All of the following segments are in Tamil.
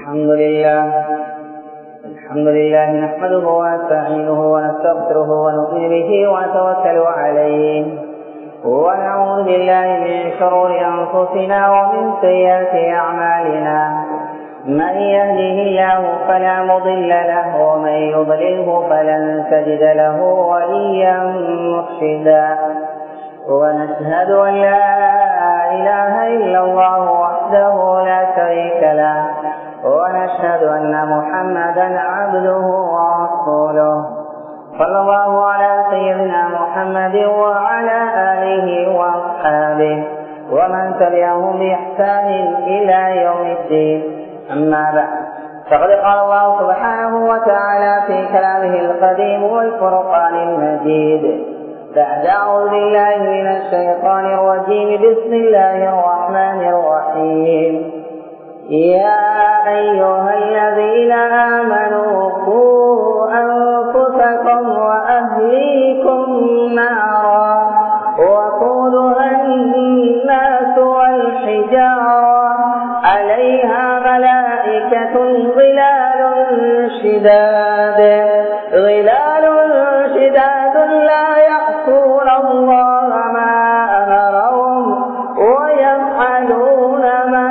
الحمد لله الحمد لله نحمده ونستعينه ونستغفره ونؤمن به ونتوكل عليه ونعوذ بالله من شرور أنفسنا ومن سيئات أعمالنا من يهده الله فلا مضل له ومن يضلله فلن تجد له وليا مرشدا ونشهد أن لا إله إلا الله وحده لا شريك له ونشهد أن محمدا عبده ورسوله صلى الله على سيدنا محمد وعلى آله وأصحابه ومن تبعهم بإحسان إلى يوم الدين أما بعد فقد قال الله سبحانه وتعالى في كلامه القديم والفرقان المجيد بعد أعوذ بالله من الشيطان الرجيم بسم الله الرحمن الرحيم يا أيها الذين آمنوا قوا أنفسكم وأهليكم نارا وقودها الناس والحجارة عليها ملائكة ظلال شداد ظلال شداد لا يعصون الله ما أمرهم ويفعلون ما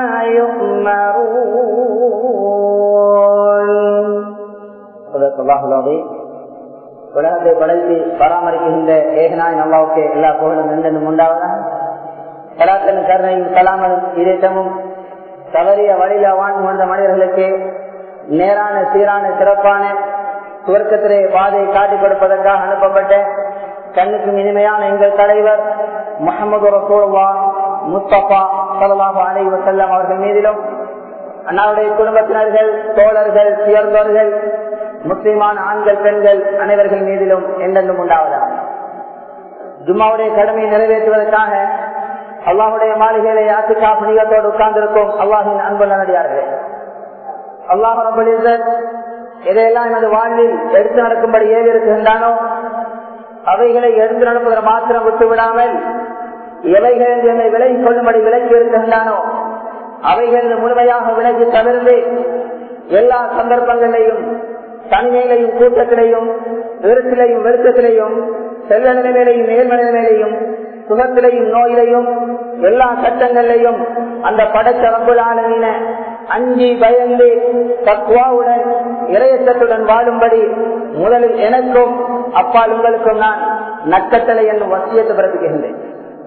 يؤمرون صدق الله العظيم உலகத்தை படைத்து பராமரிக்கின்ற ஏகனாய் நல்லாவுக்கு எல்லா புகழும் என்றென்றும் உண்டாவதாக கலாத்தன் கருணையும் கலாமலும் இதேட்டமும் தவறிய வழியில வாழ்ந்து வந்த மனிதர்களுக்கு நேரான சீரான சிறப்பான துவர்க்கத்திலே பாதையை காட்டிக் கொடுப்பதற்காக அனுப்பப்பட்ட கண்ணுக்கும் இனிமையான எங்கள் தலைவர் முகமது ரசூல்லா முஸ்தபா சல்லாஹு அலை வசல்லம் அவர்கள் மீதிலும் அண்ணாவுடைய குடும்பத்தினர்கள் தோழர்கள் உயர்ந்தவர்கள் முஸ்லிமான ஆண்கள் பெண்கள் அனைவர்கள் மீதிலும் என்றென்றும் உண்டாவதாக ஜும்மாவுடைய கடமையை நிறைவேற்றுவதற்காக அல்லாஹுடைய மாளிகையிலே யாத்திகா புனிதத்தோடு உட்கார்ந்திருக்கும் அல்லாஹின் அன்பு நல்லடியார்களே அல்லாஹ் ரபுலிசர் எதையெல்லாம் எனது வாழ்வில் எடுத்து நடக்கும்படி ஏவி இருக்கின்றானோ அவைகளை எடுத்து நடப்பதற்கு மாத்திரம் விட்டு விடாமல் எவைகள் என்னை விலகிக் கொள்ளும்படி விலகி இருக்கின்றானோ அவைகள் முழுமையாக விலகி தவிர்த்து எல்லா சந்தர்ப்பங்களிலையும் தனிமையிலையும் கூட்டத்திலையும் விருத்திலையும் வெறுக்கத்திலையும் செல்ல நிலைமையிலையும் நேர்மறை நிலையிலையும் சுகத்திலையும் நோயிலையும் எல்லா சட்டங்களிலையும் அந்த படைச்ச ரம்புலான அஞ்சி பயந்து தக்குவாவுடன் இறையச்சத்துடன் வாழும்படி முதலில் எனக்கும் அப்பால் உங்களுக்கும் நான் நக்கத்தலை என்னும் வசியத்தை பிறப்பிக்கின்றேன்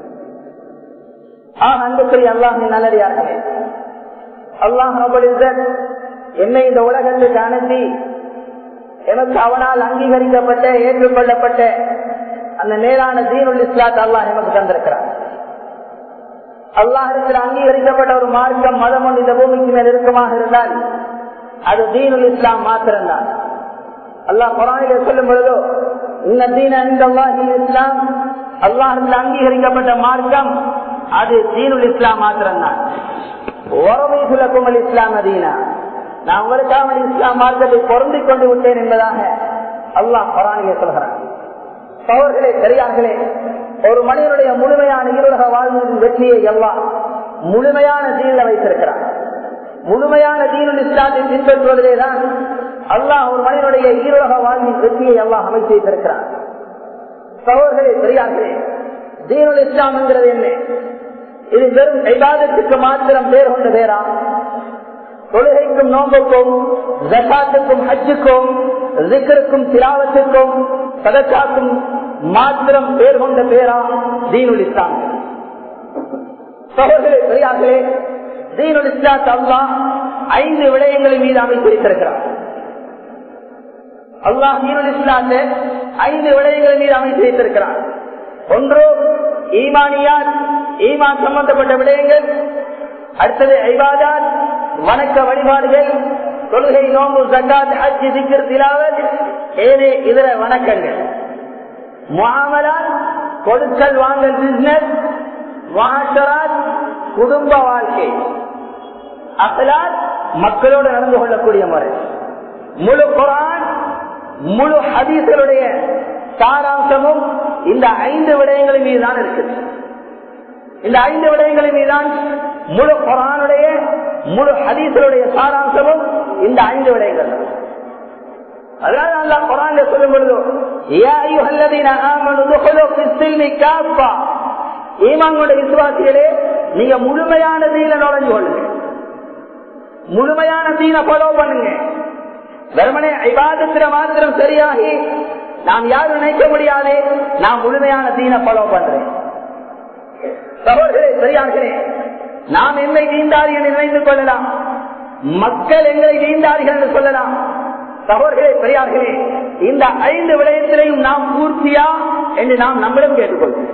ஆஹ் அன்புக்குரிய அல்லாஹின் நல்லடியார்களே அல்லாஹ் என்னை இந்த உலகத்துக்கு அனுப்பி எனக்கு அவனால் அங்கீகரிக்கப்பட்ட ஏற்றுக்கொள்ளப்பட்ட அந்த மேலான தீனுல் இஸ்லாத் அல்லாஹ் நமக்கு தந்திருக்கிறார் அல்லாஹிடத்தில் அங்கீகரிக்கப்பட்ட ஒரு மார்க்கம் மதம் ஒன்று இந்த பூமிக்கு மேல் இறுக்கமாக இருந்தால் அது தீனுல் இஸ்லாம் மாத்திரம்தான் அல்லாஹ் குரானில சொல்லும் பொழுதோ இந்த தீன இந்த அல்லாஹின் இஸ்லாம் அல்லாஹிடத்தில் அங்கீகரிக்கப்பட்ட மார்க்கம் அது தீனுல் இஸ்லாம் மாத்திரம்தான் உறவைக்குள்ள இஸ்லாம் அதீனா நான் உங்களுக்காக இஸ்லாம் மார்க்கத்தை பொருந்திக் கொண்டு விட்டேன் என்பதாக அல்லாஹ் குரானிலே சொல்கிறான் சோர்களே பெரியார்களே ஒரு மனிதனுடைய முழுமையான ஈருலக வாழ்வின் வெற்றியை எல்லாம் முழுமையான தீனில வைத்திருக்கிறார் முழுமையான தீனுல் இஸ்லாத்தை பின்பற்றுவதிலே தான் அல்லாஹ் ஒரு மனிதனுடைய ஈருலக வாழ்வின் வெற்றியை எல்லாம் அமைத்து வைத்திருக்கிறார் சகோதரர்களே பெரியார்களே தீனுல் இஸ்லாம் என்கிறது என்ன இது வெறும் ஐபாதத்துக்கு மாத்திரம் பேர் கொண்ட பேரா தொழுகைக்கும் நோம்புக்கும் ஜக்காத்துக்கும் ஹஜ்ஜுக்கும் ஜிக்கருக்கும் திலாவத்துக்கும் சதக்காக்கும் மாத்திரம் பேர் கொண்ட பேரா தீனுல் இஸ்லாம் சகோதரர்களே பெரியார்களே தீனுல் இஸ்லாத் அல்லா ஐந்து விடயங்களின் மீது அமைத்திருக்கிறார் அல்லாஹ் தீனுல் இஸ்லாத்தை ஐந்து விடயங்களின் மீது அமைத்து வைத்திருக்கிறார் ஒன்று ஈமானியார் ஈமான் சம்பந்தப்பட்ட விடயங்கள் அடுத்தது ஐபாதாத் வணக்க வழிபாடுகள் தொழுகை நோம்பு சக்காத் அஜி திக்கர் திலாவத் ஏனே இதர வணக்கங்கள் முகாமலாத் கொடுக்கல் வாங்கல் பிசினஸ் மகாசராத் குடும்ப வாழ்க்கை அகலாத் மக்களோடு நடந்து கொள்ளக்கூடிய முறை முழு குரான் முழு ஹதீஸ்களுடைய சாராம்சமும் இந்த ஐந்து விடயங்களின் மீது தான் இருக்குது இந்த ஐந்து விடயங்களின் மீதுதான் முழு குரானுடைய முழு ஹதீசருடைய சாராம்சமும் இந்த ஐந்து விடயங்கள் அதனால அல்லா குரான்ல சொல்லும் பொழுது யா அய்யுஹல்லதீன ஆமனு துஹுலு ஃபிஸ்ஸில்மி காஃபா ஈமான் கொண்ட விசுவாசிகளே நீங்க முழுமையான தீன நுழைஞ்சு கொள்ளுங்க முழுமையான தீன ஃபாலோ பண்ணுங்க வெறுமனே ஐபாதத்தில மாத்திரம் சரியாகி நாம் யாரும் நினைக்க முடியாது நான் முழுமையான தீன ஃபாலோ பண்றேன் சகோதரே பெரியார்களே நாம் என்னை தீண்டார்கள் என்று நினைந்து கொள்ளலாம் மக்கள் எங்களை தீண்டார்கள் என்று சொல்லலாம் சகோதரர்களே பெரியார்களே இந்த ஐந்து விடயத்திலையும் நாம் பூர்த்தியா என்று நாம் நம்மிடம் கேட்டுக்கொள்வோம்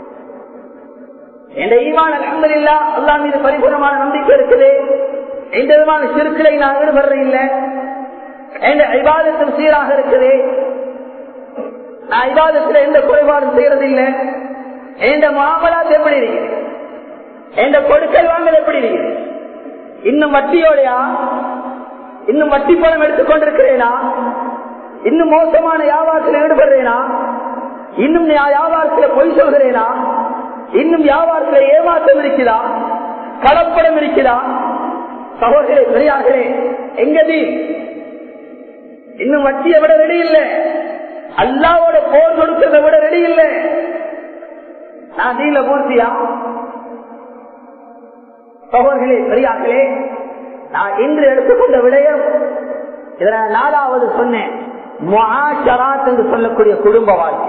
என்ற ஈமான அகமதில்லா அல்லா மீது பரிபூர்ணமான நம்பிக்கை இருக்குது எந்த விதமான சிறுக்களை நான் ஈடுபடுற இல்லை என்ற ஐபாதத்தில் சீராக இருக்குது நான் ஐபாதத்தில் எந்த குறைபாடும் செய்யறதில்லை என்ற மாமலாத் எப்படி இருக்குது என்ற கொடுக்கல் வாங்கல் எப்படி இருக்குது இன்னும் வட்டியோடையா இன்னும் வட்டி பணம் எடுத்துக் கொண்டிருக்கிறேனா இன்னும் மோசமான வியாபாரத்தில் ஈடுபடுறேனா இன்னும் வியாபாரத்தில் பொய் சொல்கிறேனா இன்னும் வியாபாரத்தில் ஏமாற்றம் இருக்குதா கலப்படம் இருக்குதா சகோதரே பெரியார்களே எங்கதி இன்னும் வட்டியை விட ரெடி இல்லை அல்லாவோட போர் கொடுக்கிறத விட ரெடி இல்லை நான் தீல பூர்த்தியா சகோதரர்களே பெரியார்களே நான் இன்று எடுத்துக்கொண்ட விடயம் இதை நாலாவது சொன்னேன் என்று சொல்லக்கூடிய குடும்ப வாழ்க்கை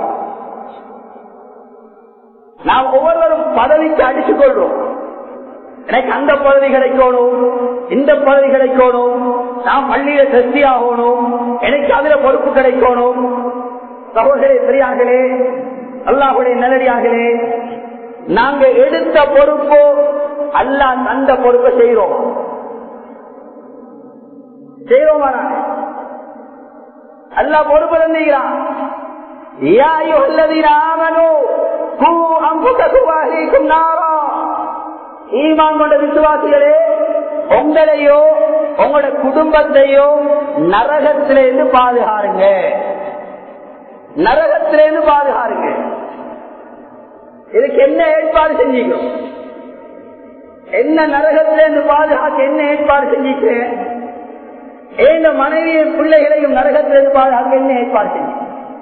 நாம் ஒவ்வொருவரும் பதவிக்கு அடித்துக் கொள்றோம் எனக்கு அந்த பதவி கிடைக்கணும் இந்த பதவி கிடைக்கணும் நான் பள்ளியில சக்தி ஆகணும் எனக்கு அதுல பொறுப்பு கிடைக்கணும் சகோதரே பெரியார்களே அல்லாஹுடைய நல்லடியார்களே நாங்க எடுத்த பொறுப்போ அல்லா அந்த பொறுப்பை செய்யறோம் செய்வோமா அல்லா பொறுப்பு தந்துகிறான் ஈமான் கொண்ட விசுவாசிகளே உங்களையோ உங்களோட குடும்பத்தையோ நரகத்திலிருந்து பாதுகாருங்க நரகத்திலிருந்து பாதுகாருங்க இதுக்கு என்ன ஏற்பாடு செஞ்சீங்க என்ன நரகத்திலிருந்து பாதுகாக்க என்ன ஏற்பாடு செஞ்சீங்க எந்த மனைவியின் பிள்ளைகளையும் நரகத்திலிருந்து பாதுகாக்க என்ன ஏற்பாடு செஞ்சீங்க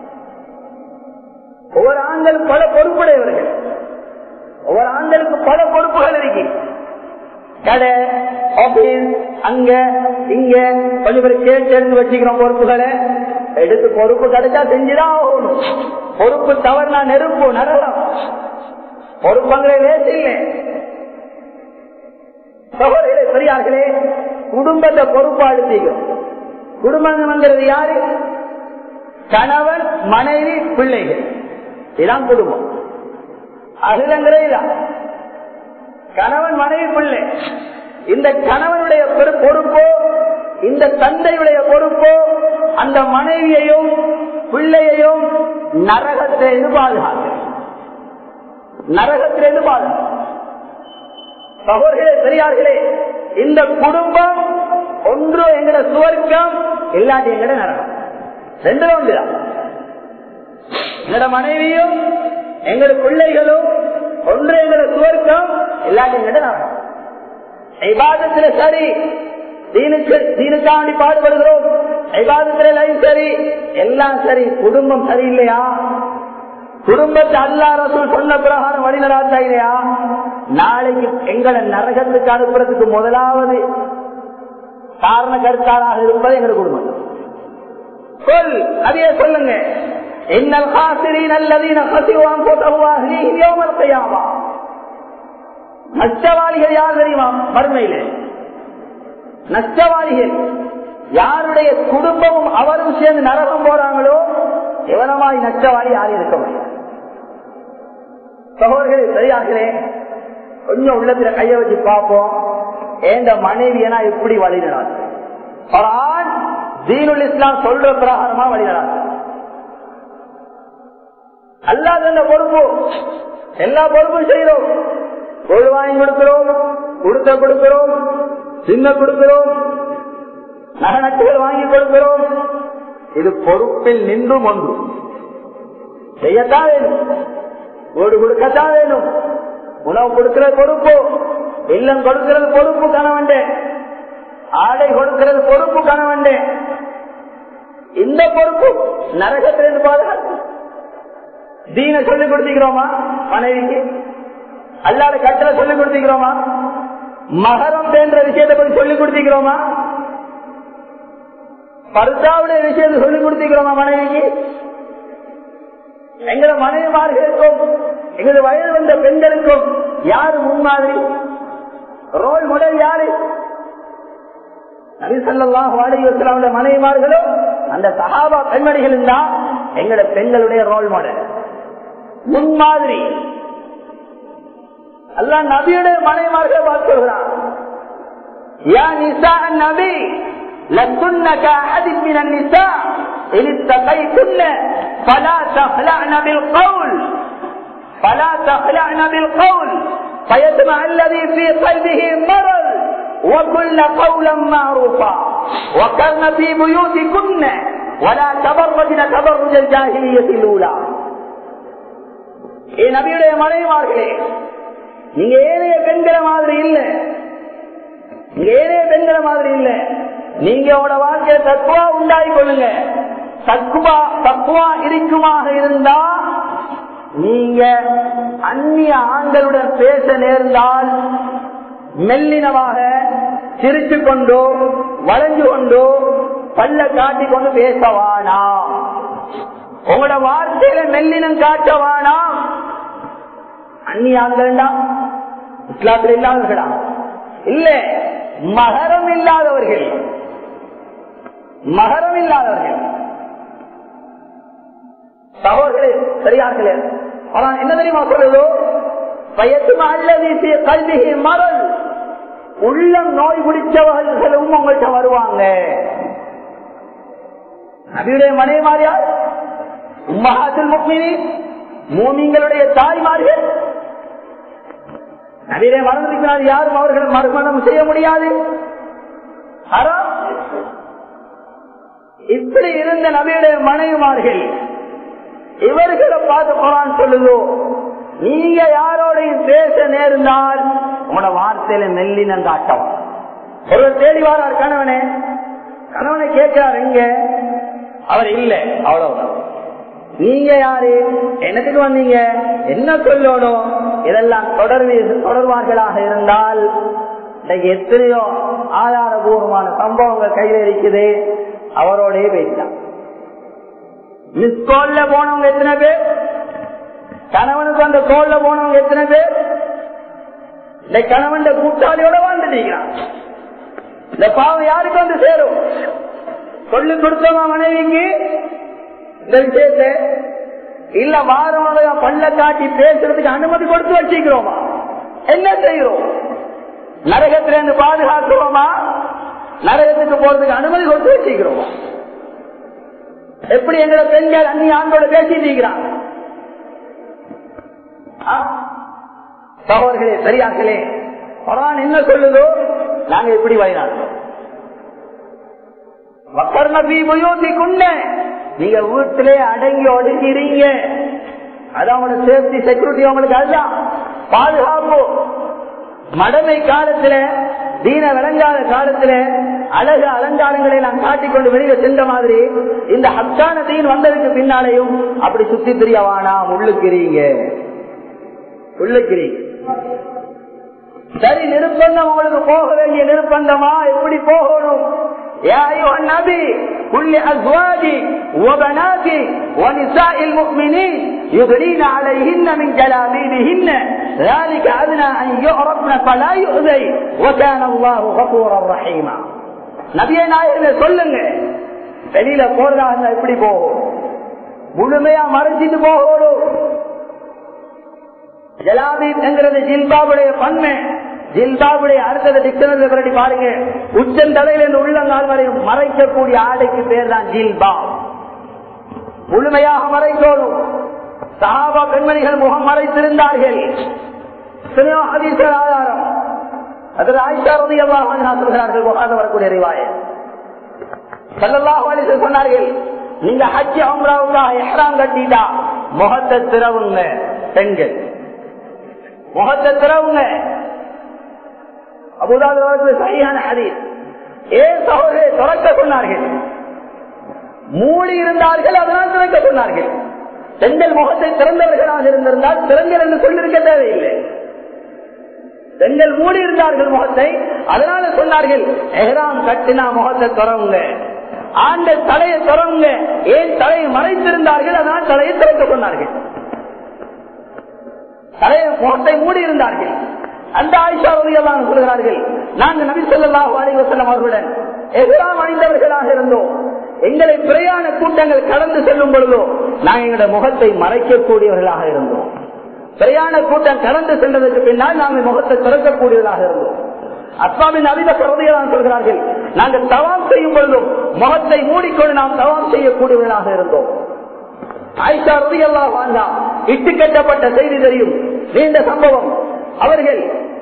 ஒவ்வொரு ஆண்களும் பல பொறுப்புடையவர்கள் ஒவ்வொரு ஆண்களுக்கு பல பொறுப்புகள் இருக்கு கடை ஆபீஸ் அங்க இங்க கொஞ்சம் பேர் கேட்டு எடுத்து வச்சுக்கிறோம் பொறுப்புகளை எடுத்து பொறுப்பு கிடைச்சா செஞ்சுதான் ஆகணும் பொறுப்பு தவறுனா நெருப்பு நரகம் பொறுப்பங்களே வேஸ்ட் இல்லை சகோதரர்களே பெரியார்களே குடும்பத்தை பொறுப்பாடு செய்யும் குடும்பங்கிறது யாரு கணவன் மனைவி பிள்ளைகள் இதுதான் குடும்பம் அகிலங்களே இதான் கணவன் மனைவி பிள்ளை இந்த கணவனுடைய பொறுப்போ இந்த தந்தையுடைய பொறுப்போ அந்த மனைவியையும் பிள்ளையையும் நரகத்திலிருந்து பாதுகாக்க நரகத்திலிருந்து பாதுகாக்க சகோதரர்களே பெரியார்களே இந்த குடும்பம் ஒன்று எங்கட சுவர்க்கம் இல்லாட்டி எங்கட நரகம் ரெண்டு ஒன்றுதான் எங்கட மனைவியும் எங்கட பிள்ளைகளும் ஒன்று எங்கட சுவர்க்கம் இல்லாட்டி எங்கட நரகம் ஐபாதத்துல சரி தீனுக்கு தீனுக்காண்டி பாடுபடுகிறோம் ஐபாதத்துல சரி எல்லாம் சரி குடும்பம் சரியில்லையா குடும்பத்தை அல்லா ரசூல் சொன்ன பிரகாரம் வழிநடாத்தா இல்லையா நாளைக்கு எங்களை நரகத்துக்கு அனுப்புறதுக்கு முதலாவது காரண கருத்தாளாக இருப்பது எங்க குடும்பம் சொல் அதையே சொல்லுங்க இன்னல் காசிரின் அல்லதீன கசிவான் போட்டவாகியாமா நஷ்டவாளிகள் யார் தெரியுமா மறுமையில நஷ்டவாளிகள் யாருடைய குடும்பமும் அவரும் சேர்ந்து நரகம் போறாங்களோ எவனமாய் நஷ்டவாளி யாரும் இருக்க முடியாது சகோதரர்களே சரியாகிறே கொஞ்சம் உள்ளத்துல கைய வச்சு பார்ப்போம் ஏந்த மனைவியனா எப்படி வழிநடாது தீனுல் இஸ்லாம் சொல்ற பிரகாரமா வழிநடாது அல்லாத பொறுப்பு எல்லா பொறுப்பும் செய்யறோம் பொருள் வாங்கி கொடுக்கிறோம் உடுத்த கொடுக்கிறோம் சின்ன கொடுக்கிறோம் நகனட்டுகள் வாங்கி கொடுக்கிறோம் இது பொறுப்பில் நின்றும் ஒன்று செய்யத்தான் வேணும் ஓடு கொடுக்கத்தான் வேணும் உணவு கொடுக்கிறது பொறுப்பு இல்லம் கொடுக்கிறது பொறுப்பு கணவன் ஆடை கொடுக்கிறது பொறுப்பு கணவன் இந்த பொறுப்பு நரகத்திலிருந்து பாதுகாத்து தீன சொல்லிக் கொடுத்துக்கிறோமா மனைவிக்கு அல்லாத கட்டளை சொல்லிக் கொடுத்துக்கிறோமா மகரம் என்ற விஷயத்தை பற்றி சொல்லிக் கொடுத்துக்கிறோமா பர்தாவுடைய விஷயத்தை சொல்லிக் கொடுத்துக்கிறோமா மனைவிக்கு எங்களை மனைவிமார்களுக்கும் எங்களது வயது வந்த பெண்களுக்கும் யாரு முன்மாதிரி ரோல் மாடல் யாரு நபிசல்லாம் வாடகை மனைவிமார்களும் அந்த சகாபா பெண்மணிகளும் தான் எங்களோட பெண்களுடைய ரோல் மாடல் முன்மாதிரி அல்ல நபியுடைய மனைவிமார்களை பார்த்து சொல்கிறான் யா நிசா நபி لكن كأحد من النساء إن اتقيتن فلا تخلعن بالقول فلا تخلعن بالقول فيطمع الذي في قلبه مرض وكل قولا معروفا وكرن في بيوتكن ولا تبرجن تبرج الجاهلية الأولى என் நபியுடைய மனைவிமார்களே நீங்க ஏனைய பெண்கிற மாதிரி இல்ல நீங்க ஏனைய பெண்கிற மாதிரி இல்ல நீங்க உங்களோட வாழ்க்கைய தக்குவா உண்டாகி கொள்ளுங்க தக்குவா தக்குவா இருக்குமாக இருந்தா நீங்க அந்நிய ஆண்களுடன் பேச நேர்ந்தால் மெல்லினமாக சிரிச்சு கொண்டோ வளைஞ்சு கொண்டோ பல்ல காட்டி கொண்டு பேசவானா உங்களோட வார்த்தையில மெல்லினம் காட்டவானா அந்நிய ஆண்கள்டா இஸ்லாத்தில் இல்லாதவர்களா இல்ல மகரம் இல்லாதவர்கள் மகரம் இல்லாதவர்கள் சகோதரே சரியார்களே ஆனால் என்ன தெரியுமா சொல்லுதோ பயத்துமா அல்லது கல்விகை மரல் உள்ளம் நோய் பிடிச்சவர்களும் உங்கள்கிட்ட வருவாங்க நபியுடைய மனைவிமாரியார் உம்மகாத்தில் முக்மினி மூமிங்களுடைய தாய்மார்கள் நபியிலே மறந்திருக்கிறார் யாரும் அவர்கள் மறுமணம் செய்ய முடியாது இப்படி இருந்த நபியுடைய மனைவிமார்கள் இவர்களை பார்த்து போறான்னு சொல்லுதோ நீங்க யாரோடையும் பேச நேர்ந்தால் உங்களோட வார்த்தையில மெல்லினம் காட்டம் ஒருவர் தேடி வாரார் கணவனே கணவனை கேட்கிறார் எங்க அவர் இல்ல அவ்வளவுதான் நீங்க யாரு எனக்கு வந்தீங்க என்ன சொல்லணும் இதெல்லாம் தொடர்பு தொடர்பார்களாக இருந்தால் இன்னைக்கு எத்தனையோ ஆதாரபூர்வமான சம்பவங்கள் கையில் இருக்குது அவரோடய பேசினான் மிஸ் கோல்ல போனவங்க எத்தனை பேர் கணவனுக்கு அந்த கோல்ல போனவங்க எத்தனை பேர் இந்த கணவன் கூட்டாளியோட வாழ்ந்துட்டீங்கிறான் இந்த பாவம் யாருக்கு வந்து சேரும் சொல்லி கொடுத்தோமா மனைவிக்கு இந்த விஷயத்த இல்ல வாரம் பல்ல காட்டி பேசுறதுக்கு அனுமதி கொடுத்து வச்சுக்கிறோமா என்ன செய்யறோம் நரகத்திலிருந்து பாதுகாக்கிறோமா நரகத்துக்கு போறதுக்கு அனுமதி கொடுத்து வச்சுக்கிறோமா எப்படி எங்களை பெண்கள் அன்னி ஆண்டோட பேசிட்டு இருக்கிறாங்க சகோதர்களே சரியார்களே பரான் என்ன சொல்லுதோ நாங்க எப்படி வயநாடுறோம் மக்கர் நபி உபயோகிக்குண்ட நீங்க வீட்டிலே அடங்கி ஒடுங்கிறீங்க அதான் உங்களோட சேஃப்டி செக்யூரிட்டி உங்களுக்கு அதுதான் பாதுகாப்பு மடமை காலத்துல தீன விளங்காத காலத்துல அழகு அலங்காரங்களை நான் காட்டிக்கொண்டு வெளியே சென்ற மாதிரி இந்த ஹக்கான தீன் வந்ததுக்கு பின்னாலேயும் அப்படி சுத்தி தெரியவானா உள்ளுக்கிறீங்க உள்ளுக்கிறீங்க சரி நிர்பந்தம் உங்களுக்கு போக வேண்டிய நிர்பந்தமா எப்படி போகணும் يا أيها النبي قل لأزواجك وبناتك ونساء المؤمنين يدلين عليهن من جلابيبهن ذلك أدنى أن يعرفن فلا يؤذي وكان الله غفورا رحيما நபியை நாயகமே சொல்லுங்க வெளியில போறதா இருந்தா எப்படி போகும் முழுமையா மறைச்சிட்டு போகணும் ஜலாபீப் என்கிறது ஜில்பாவுடைய பன்மை ஜில்பாவுடைய அடுத்தது டிக்ஷனரி பரடி பாருங்க உச்சன் தலையிலிருந்து உள்ளங்கால் வரை மறைக்கக்கூடிய ஆடைக்கு பேர் தான் ஜில்பா முழுமையாக மறைக்கோடும் சஹாபா பெண்மணிகள் முகம் மறைத்திருந்தார்கள் எத்தனையோ ஹதீஸ்கள் ஆதாரம் அதில் ஆயிஷா ரதியல்லாஹு அன்ஹா சொல்கிறார்கள் புகார்ல வரக்கூடிய ரிவாய ஸல்லல்லாஹு அலைஹி வஸல்லம் சொன்னார்கள் நீங்க ஹஜ் உம்ராவுக்காக இஹ்ராம் கட்டிட்டா முகத்தை திறவுங்க பெண்கள் முகத்தை திறவுங்க அபுதாபி சரியான ஹதீஸ் ஏன் சகோதரே திறக்க சொன்ன மூடி இருந்தார்கள் அதனால் திறக்க சொன்னார்கள் பெண்கள் முகத்தை திறந்தவர்களாக இருந்திருந்தால் திறங்கள் என்று சொல்லிருக்க தேவையில்லை பெண்கள் மூடி இருந்தார்கள் முகத்தை அதனால சொன்னார்கள் எஹராம் கட்டினா முகத்தை திறவுங்க ஆண்ட தலையை திறவுங்க ஏன் தலையை மறைத்திருந்தார்கள் அதனால் தலையை திறக்க சொன்னார்கள் தலையை முகத்தை மூடி இருந்தார்கள் அந்த ஆயிஷா ரலியல்லாஹு சொல்கிறார்கள் நாங்கள் நபி ஸல்லல்லாஹு அலைஹி வஸல்லம் அவர்களுடன் எஹ்ராம் அணிந்தவர்களாக இருந்தோம் எங்களை பிரயாண கூட்டங்கள் கடந்து செல்லும் பொழுதோ நாங்கள் எங்களுடைய முகத்தை மறைக்கக்கூடியவர்களாக இருந்தோம் பிரயாண கூட்டம் கடந்து சென்றதற்கு பின்னால் நாங்கள் முகத்தை திறக்கக்கூடியவர்களாக இருந்தோம் அஸ்வாமின் அபித கருதையெல்லாம் சொல்கிறார்கள் நாங்கள் தவாம் செய்யும் பொழுதும் முகத்தை மூடிக்கொண்டு நாம் தவாம் செய்யக்கூடியவர்களாக இருந்தோம் ஆயிஷா ரதியல்லா வாழ்ந்தா இட்டு கட்டப்பட்ட செய்தி தெரியும் நீண்ட சம்பவம் அவர்கள்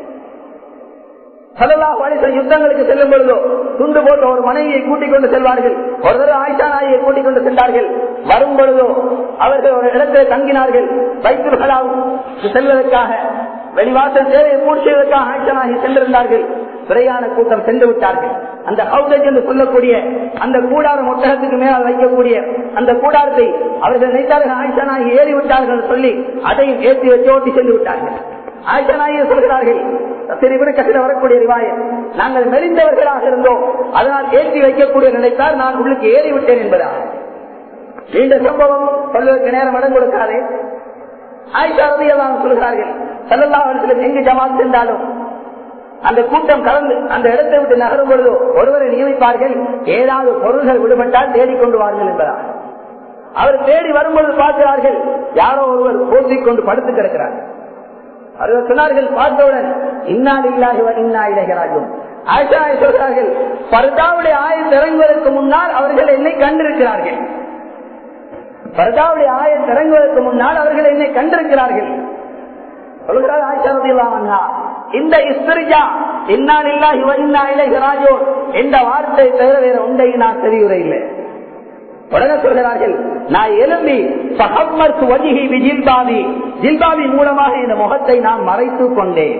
யுத்தங்களுக்கு செல்லும் பொழுதோ துண்டு போட்டு ஒரு மனைவியை கூட்டிக் கொண்டு செல்வார்கள் ஒரு தடவை ஆயிஷா நாயை கூட்டிக் கொண்டு சென்றார்கள் வரும் பொழுதோ அவர்கள் ஒரு இடத்தில் தங்கினார்கள் வைத்திருக்கலாவுக்கு செல்வதற்காக வெளிவாசல் சேவையை பூர்த்தி செய்வதற்காக ஆயிஷா நாயை சென்றிருந்தார்கள் பிரயாண கூட்டம் சென்று விட்டார்கள் அந்த ஹவுதஜ் என்று சொல்லக்கூடிய அந்த கூடாரம் ஒட்டகத்துக்கு மேலால் வைக்கக்கூடிய அந்த கூடாரத்தை அவர்கள் நினைத்தார்கள் ஆயிஷா நாயை ஏறி விட்டார்கள் என்று சொல்லி அதையும் ஏற்றி வச்சு ஓட்டி சென்று விட்டார்கள் ஆயிஷா நாயை சொல்கிறார்கள் சிறுவிட கட்டில வரக்கூடிய ரிவாயம் நாங்கள் மெலிந்தவர்களாக இருந்தோம் அதனால் ஏற்றி வைக்கக்கூடிய நினைத்தால் நான் உள்ளுக்கு ஏறி விட்டேன் என்பதா நீண்ட சம்பவம் சொல்வதற்கு நேரம் இடம் கொடுக்காதே ஆயிஷா ரவியெல்லாம் சொல்கிறார்கள் செல்லல்லா இடத்துல எங்கு ஜமாத் சென்றாலும் அந்த கூட்டம் கலந்து அந்த இடத்தை விட்டு நகரும் பொழுதோ ஒருவரை நியமிப்பார்கள் ஏதாவது பொருள்கள் விடுபட்டால் தேடிக்கொண்டு வார்கள் என்பதாக அவர் தேடி வரும்பொழுது பார்க்கிறார்கள் யாரோ ஒருவர் போத்திக் கொண்டு படுத்து கிடக்கிறார் அவர்கள் சொன்னார்கள் பார்த்தவுடன் இன்னால் இல்லாக இன்னா இலகிறார்கள் ஆயிஷா சொல்கிறார்கள் பர்தாவுடைய ஆயத்தை இறங்குவதற்கு முன்னால் அவர்கள் என்னை கண்டிருக்கிறார்கள் பர்தாவுடைய ஆயத்தை இறங்குவதற்கு முன்னால் அவர்கள் என்னை கண்டிருக்கிறார்கள் சொல்கிறார் ஆயிஷா ரதியல்லாஹு இந்த இஸ்திரிஜா இன்னால் இல்லாஹி இன்னா இலகிறாஜோ என்ற வார்த்தை தவிர வேற ஒன்றை நான் தெரிவுரை இல்லை உடனே சொல்கிறார்கள் நான் எழும்பி சகம்மர்த்து வஜிகி ஜில்பாவி ஜில்பாவி மூலமாக இந்த முகத்தை நான் மறைத்து கொண்டேன்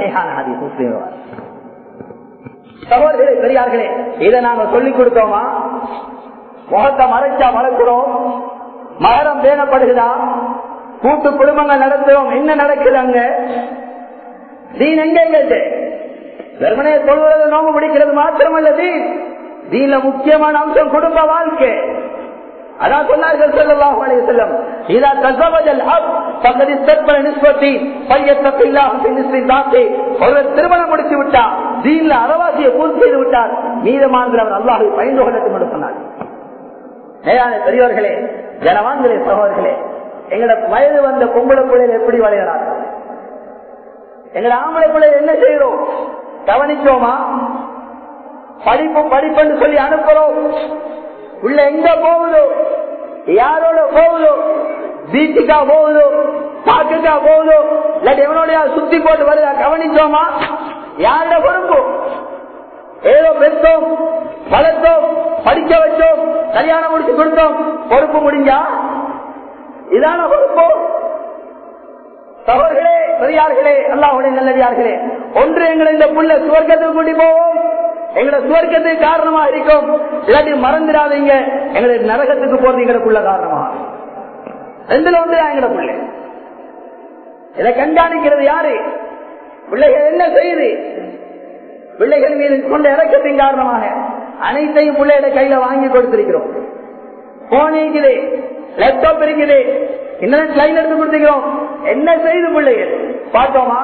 சகோதரர்களே பெரியார்களே இதை நாங்க சொல்லிக் கொடுத்தோமா முகத்தை மறைச்சா மறைக்கிறோம் மகரம் பேணப்படுகிறா கூட்டு குடும்பங்கள் நடத்துறோம் என்ன நடக்குது அங்க தீன் எங்க கேட்டு வெறுமனையை சொல்வது நோம்பு பிடிக்கிறது மாத்திரமல்ல தீன் தீன்ல முக்கியமான அம்சம் குடும்ப வாழ்க்கை அதான் சொன்னார்கள் ஸல்லல்லாஹு அலைஹி வஸல்லம் இதா தஸவஜல் அப் ஃபகத் இஸ்தக்பல நிஸ்பதி ஃபயத்தகில்லாஹு ஃபி நிஸ்பி தாத்தி ஒரு திருமணம் முடித்து விட்டா தீன்ல அரவாசியை பூர்த்தி செய்து விட்டார் மீதமானது அவர் அல்லாஹ்வை பயந்து கொள்ளட்டும் என்று சொன்னார் மேலான பெரியவர்களே ஜனவான்களே சகோதரர்களே எங்களோட வயது வந்த பொம்பளை பிள்ளைகள் எப்படி வளையறார்கள் எங்களோட ஆம்பளை பிள்ளைகள் என்ன செய்யறோம் கவனிச்சோமா படிப்பு படிப்புன்னு சொல்லி அனுப்புறோம் உள்ள எங்க போகுதோ யாரோட போகுதோ பீச்சுக்கா போகுதோ பாக்குக்கா போகுதோ இல்லாட்டி எவனோட சுத்தி போட்டு வருதா கவனிச்சோமா யாரோட பொறுப்பு ஏதோ பெற்றோம் வளர்த்தோம் படிக்க வச்சோம் கல்யாணம் முடிச்சு கொடுத்தோம் பொறுப்பு முடிஞ்சா இதான பொறுப்பு சகோதரர்களே பெரியார்களே அல்லாஹுடைய நல்லடியார்களே ஒன்று எங்களை இந்த புள்ள சுவர்க்கத்துக்கு கூட்டி போவோம் எங்களோட சுவர்க்கத்துக்கு காரணமா இருக்கும் இல்லாட்டி மறந்துடாதீங்க எங்களை நரகத்துக்கு போறது எங்களுக்குள்ள காரணமா ரெண்டுல ஒன்று எங்களோட பிள்ளை இதை கண்காணிக்கிறது யாரு பிள்ளைகள் என்ன செய்யுது பிள்ளைகள் மீது கொண்ட இறக்கத்தின் காரணமாக அனைத்தையும் பிள்ளையோட கையில வாங்கி கொடுத்திருக்கிறோம் போன் இருக்குது லேப்டாப் இருக்குது இன்டர்நெட் லைன் எடுத்து கொடுத்துக்கிறோம் என்ன செய்து பிள்ளைகள் பார்த்தோமா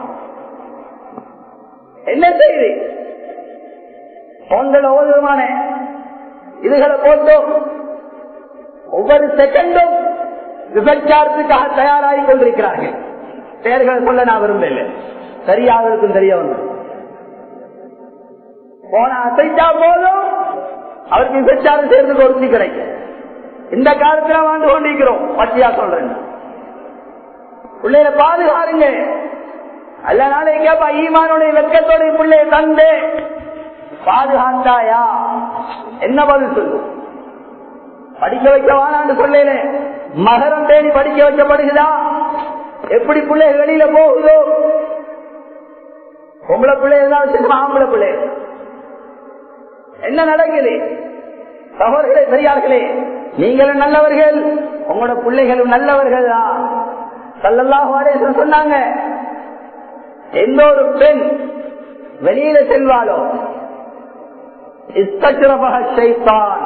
என்ன செய்யுது போன்கள் ஒவ்வொரு விதமான இதுகளை போட்டோம் ஒவ்வொரு செகண்டும் விபச்சாரத்துக்காக தயாராகி கொண்டிருக்கிறார்கள் பெயர்களை சொல்ல நான் விரும்பல சரியாக இருக்கும் தெரிய வந்து போன அசைச்சா போதும் அவருக்கு விபச்சாரம் சேர்ந்து ஒருத்தி கிடைக்கும் இந்த காலத்துல வாழ்ந்து கொண்டிருக்கிறோம் பச்சையா சொல்றேன் பிள்ளைகளை பாதுகாருங்க அல்ல நாளைக்கு கேப்பா ஈமானுடைய வெக்கத்தோடைய பிள்ளைய தந்து பாதுகாத்தாயா என்ன பதில் சொல்லு படிக்க வைக்க வானான்னு சொல்லல மகரம் தேடி படிக்க வைக்கப்படுகிறதா எப்படி பிள்ளை வெளியில போகுதோ பொம்பளை பிள்ளை இருந்தாலும் ஆம்பளை பிள்ளை என்ன நடக்குது சகோதரர்களே பெரியார்களே நீங்களும் நல்லவர்கள் உங்களோட பிள்ளைகளும் நல்லவர்கள் தான் சல்லல்லாஹு சொன்னாங்க எந்த ஒரு பெண் வெளியில செல்வாளோ இஸ்தரபக ஷைத்தான்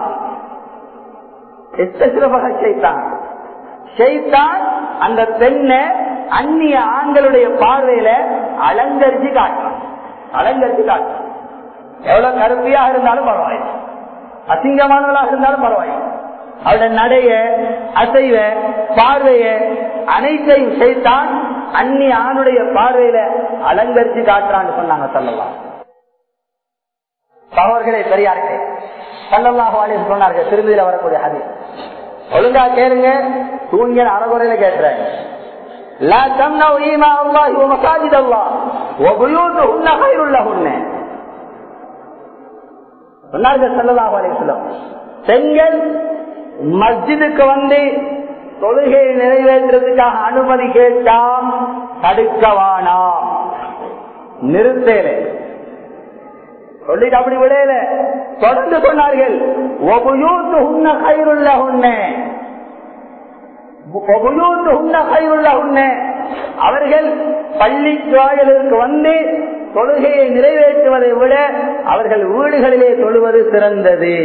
இஸ்தரபக ஷைத்தான் ஷைத்தான் அந்த பெண்ணை அந்நிய ஆண்களுடைய பார்வையில அலங்கரிச்சு காட்டும் அலங்கரிச்சு காட்டும் எவ்வளவு கருப்பியாக இருந்தாலும் பரவாயில்லை அசிங்கமானவளாக இருந்தாலும் பரவாயில்லை அவருடைய நடைய அசைவ பார்வைய அனைத்தையும் செய்தான் அந்நி ஆணுடைய பார்வையில அலங்கரிச்சு காட்டுறான்னு சொன்னாங்க சொல்லலாம் சகோதரர்களே பெரியார்களே சல்லல்லாஹு அலைஹி சொன்னார்கள் திருந்தியில வரக்கூடிய அது ஒழுங்கா கேளுங்க தூங்கிய அறகுறையில கேட்டுறேன் لا تمنعوا إيماء الله ومساجد الله وبيوتهن خير لهن சொன்னார்கள் சல்லல்லாஹு அலைஹி வஸல்லம் பெண்கள் மஸ்ஜிதுக்கு வந்து தொழுகையை நிறைவேற்றுறதுக்காக அனுமதி கேட்டா தடுக்கவானா நிறுத்தேல சொல்லிட்டு அப்படி விடையில தொடர்ந்து சொன்னார்கள் அவர்கள் பள்ளி வாயிலிற்கு வந்து தொழுகையை நிறைவேற்றுவதை விட அவர்கள் வீடுகளிலே தொழுவது சிறந்தது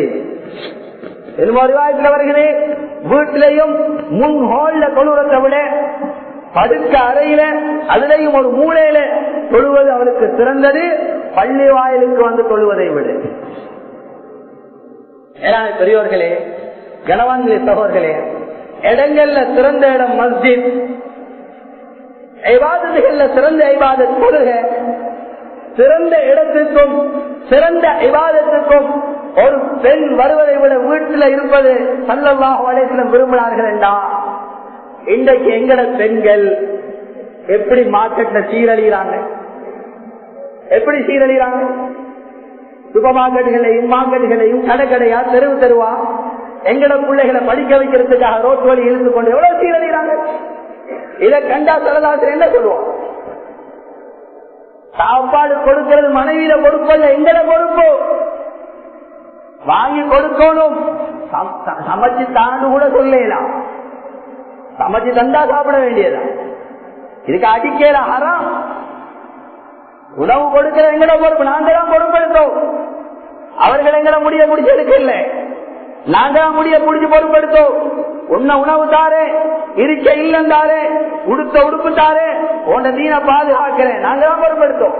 வருகிறது வீட்டிலையும் முன் ஹோல்ல தொழுவதை விட படுக்க அறையில அதுலயும் ஒரு மூலையில தொழுவது அவருக்கு சிறந்தது பள்ளி வாயிலுக்கு வந்து தொழுவதை விட ஏன்னா பெரியோர்களே கனவான்களே சகோதர்களே இடங்கள்ல சிறந்த இடம் மஸ்ஜித் ஐபாதத்துகள்ல சிறந்த ஐபாத தொழுக சிறந்த இடத்துக்கும் சிறந்த ஐபாதத்துக்கும் ஒரு பெண் வருவதை விட வீட்டில் இருப்பது சல்லல்லாஹு வலைசிலம் விரும்பினார்கள் என்றா இன்றைக்கு எங்கட பெண்கள் எப்படி மார்க்கெட்ல சீரழிகிறாங்க எப்படி சீரழிகிறாங்க சூப்பர் மார்க்கெட்டுகளையும் மார்க்கெட்டுகளையும் கடை கடையா தெருவு தெருவா எங்கட பிள்ளைகளை படிக்க வைக்கிறதுக்காக ரோட் வழி இழுத்து கொண்டு எவ்வளவு சீரழிகிறாங்க இதை கண்டா சரதாசர் என்ன சொல்லுவோம் சாப்பாடு கொடுக்கிறது மனைவியில பொறுப்பல்ல எங்கட பொறுப்பு வாங்கி கொடுக்கணும் சமைச்சு தாண்டு கூட சொல்லலாம் சமைச்சு தந்தா சாப்பிட வேண்டியதா இதுக்கு அடிக்கல அறம் உணவு கொடுக்கிற எங்கட பொறுப்பு நாங்க தான் பொறுப்பெடுத்தோம் அவர்கள் எங்கட முடிய முடிச்சு எடுக்கல நாங்க தான் முடிய முடிச்சு பொறுப்பெடுத்தோம் உன்ன உணவு தாரே இருக்க இல்லம் தாரே உடுத்த உடுப்பு தாரே உன்ன தீன பாதுகாக்கிறேன் நாங்க தான் பொறுப்பெடுத்தோம்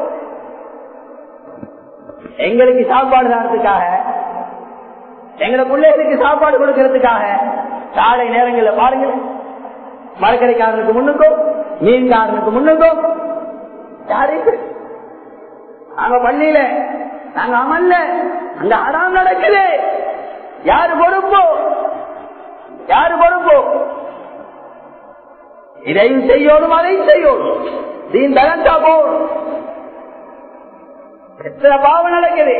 எங்களுக்கு சாப்பாடு தரத்துக்காக எங்களை பிள்ளைகளுக்கு சாப்பாடு கொடுக்கறதுக்காக காலை நேரங்களில் பாருங்க மரக்கரைக்காரனுக்கு முன்னுக்கும் மீன்காரனுக்கு முன்னுக்கும் யாருக்கு நாங்க பள்ளியில நாங்க அமல்ல அங்க அறாம் நடக்குது யாரு பொறுப்போ யாரு பொறுப்போ இதையும் செய்யணும் அதையும் செய்யணும் தீன் தகந்தா போகணும் எத்தனை பாவம் நடக்குது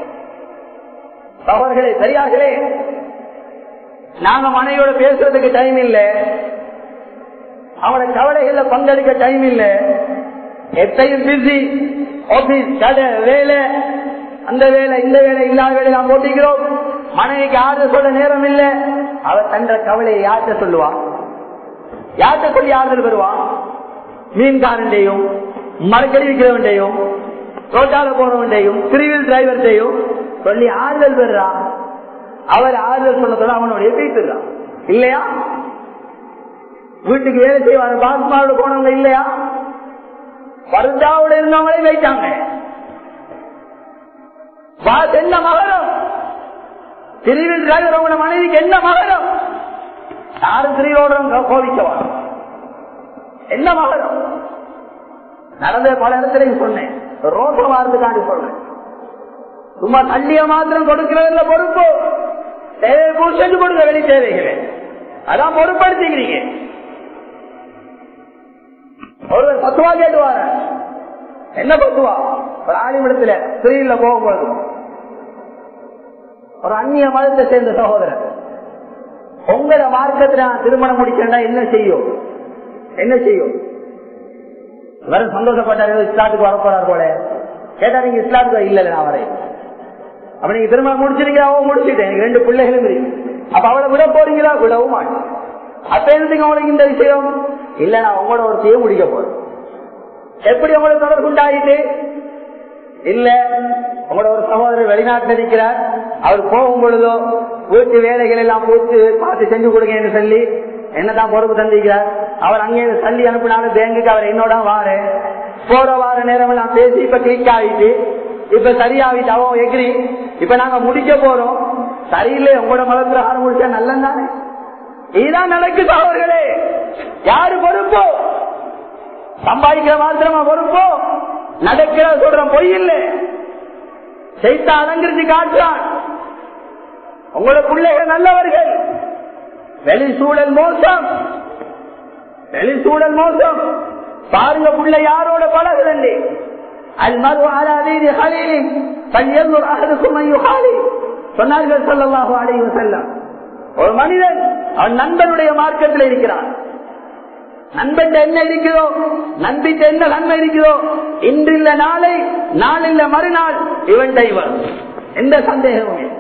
அவர்களே சரியாகலே நாங்க மனையோட பேசுறதுக்கு டைம் இல்ல அவனோட கவலைகள்ல பங்கெடுக்க டைம் இல்ல எத்தையும் பிஸி ஆபீஸ் கடை வேலை அந்த வேலை இந்த வேலை இல்லாத வேலை நாம் போட்டிக்கிறோம் மனைவிக்கு ஆறுதல் சொல்ல நேரம் இல்ல அவ தன்ற கவலையை யார்கிட்ட சொல்லுவான் யார்கிட்ட சொல்லி ஆறுதல் பெறுவான் மீன்காரன்டையும் மரக்கடி விற்கிறவன்டையும் ரோட்டால போறவன்டையும் திருவில் டிரைவர்டையும் சொல்லி ஆறுதல் பெறுறான் அவர் ஆறுதல் சொன்னதோட அவனுடைய பேசுறான் இல்லையா வீட்டுக்கு வேலை செய்வாங்க பாஸ்மாவோட போனவங்க இல்லையா பருந்தாவோட இருந்தவங்களே வைத்தாங்க பாஸ் என்ன மகரம் திருவில் டிரைவர் அவங்க மனைவிக்கு என்ன மகரம் யாரும் திருவிழோட கோவிக்கவா என்ன மகரம் நடந்த பல இடத்துலையும் சொன்னேன் ரோசமா இருந்துக்காண்டி சொன்னேன் சும்மா தள்ளிய மாத்திரம் கொடுக்கிறதுல பொறுப்பு தேவை பூ செஞ்சு கொடுங்க வெளி தேவைகளை அதான் பொறுப்படுத்திக்கிறீங்க ஒருவர் பத்துவா கேட்டுவார என்ன பத்துவா ஒரு ஆணிமிடத்துல ஸ்திரீல போகும்போது ஒரு அந்நிய மதத்தை சேர்ந்த சகோதரர் உங்கள மார்க்கத்துல நான் திருமணம் முடிச்சேன்னா என்ன செய்யும் என்ன செய்யும் இவரும் சந்தோஷப்பட்டார் இஸ்லாத்துக்கு வரப்போறார் போல கேட்டா நீங்க இஸ்லாத்துக்கு இல்ல நான் வரேன் அப்ப நீங்க திருமணம் முடிச்சிருக்கீங்க அவன் முடிச்சுட்டேன் எனக்கு ரெண்டு பிள்ளைகளும் இருக்கு அப்ப அவளை விட போறீங்களா விடவும் மாட்டேன் அப்ப என்னதுக்கு உங்களுக்கு இந்த விஷயம் இல்ல நான் உங்களோட ஒரு செய்ய முடிக்க போறேன் எப்படி உங்களை தொடர்பு உண்டாயிட்டு இல்ல உங்களோட ஒரு சகோதரர் வெளிநாட்டில் இருக்கிறார் அவர் போகும் பொழுதோ வீட்டு வேலைகள் எல்லாம் போட்டு பார்த்து செஞ்சு கொடுங்கன்னு சொல்லி என்னதான் பொறுப்பு தந்திருக்கிறார் அவர் அங்கே தள்ளி அனுப்பினாலும் பேங்குக்கு அவர் என்னோட வாரு போற வார நேரம் எல்லாம் பேசி இப்ப கிளிக் ஆயிட்டு இப்ப சரியாவிட்டு அவன் எகிரி இப்ப நாங்க முடிக்க போறோம் சரியில்லை உங்களோட மதப்பிரகாரம் முடிச்சா நல்லதானே இதுதான் நடக்குது அவர்களே யாரு பொறுப்போ சம்பாதிக்கிற மாத்திரமா பொறுப்போ நடக்கிற சொல்ற பொய் இல்லை செய்த அலங்கரிச்சு காட்டுறான் உங்களோட பிள்ளைகள் நல்லவர்கள் வெளி சூழல் மோசம் வெளி சூழல் மோசம் பாருங்க பிள்ளை யாரோட பழகுதல்லே المرء على دين خليله فلينظر احدكم من يخالي சொன்னார்கள் ஸல்லல்லாஹு அலைஹி வஸல்லம் ஒரு மனிதன் அவன் நண்பனுடைய மார்க்கத்தில் இருக்கிறான் நண்பன் என்ன இருக்குதோ நண்பிட்ட என்ன நன்மை இருக்குதோ இன்றில்ல நாளை நாளில்ல மறுநாள் இவன் இவன் எந்த சந்தேகமும் இல்லை.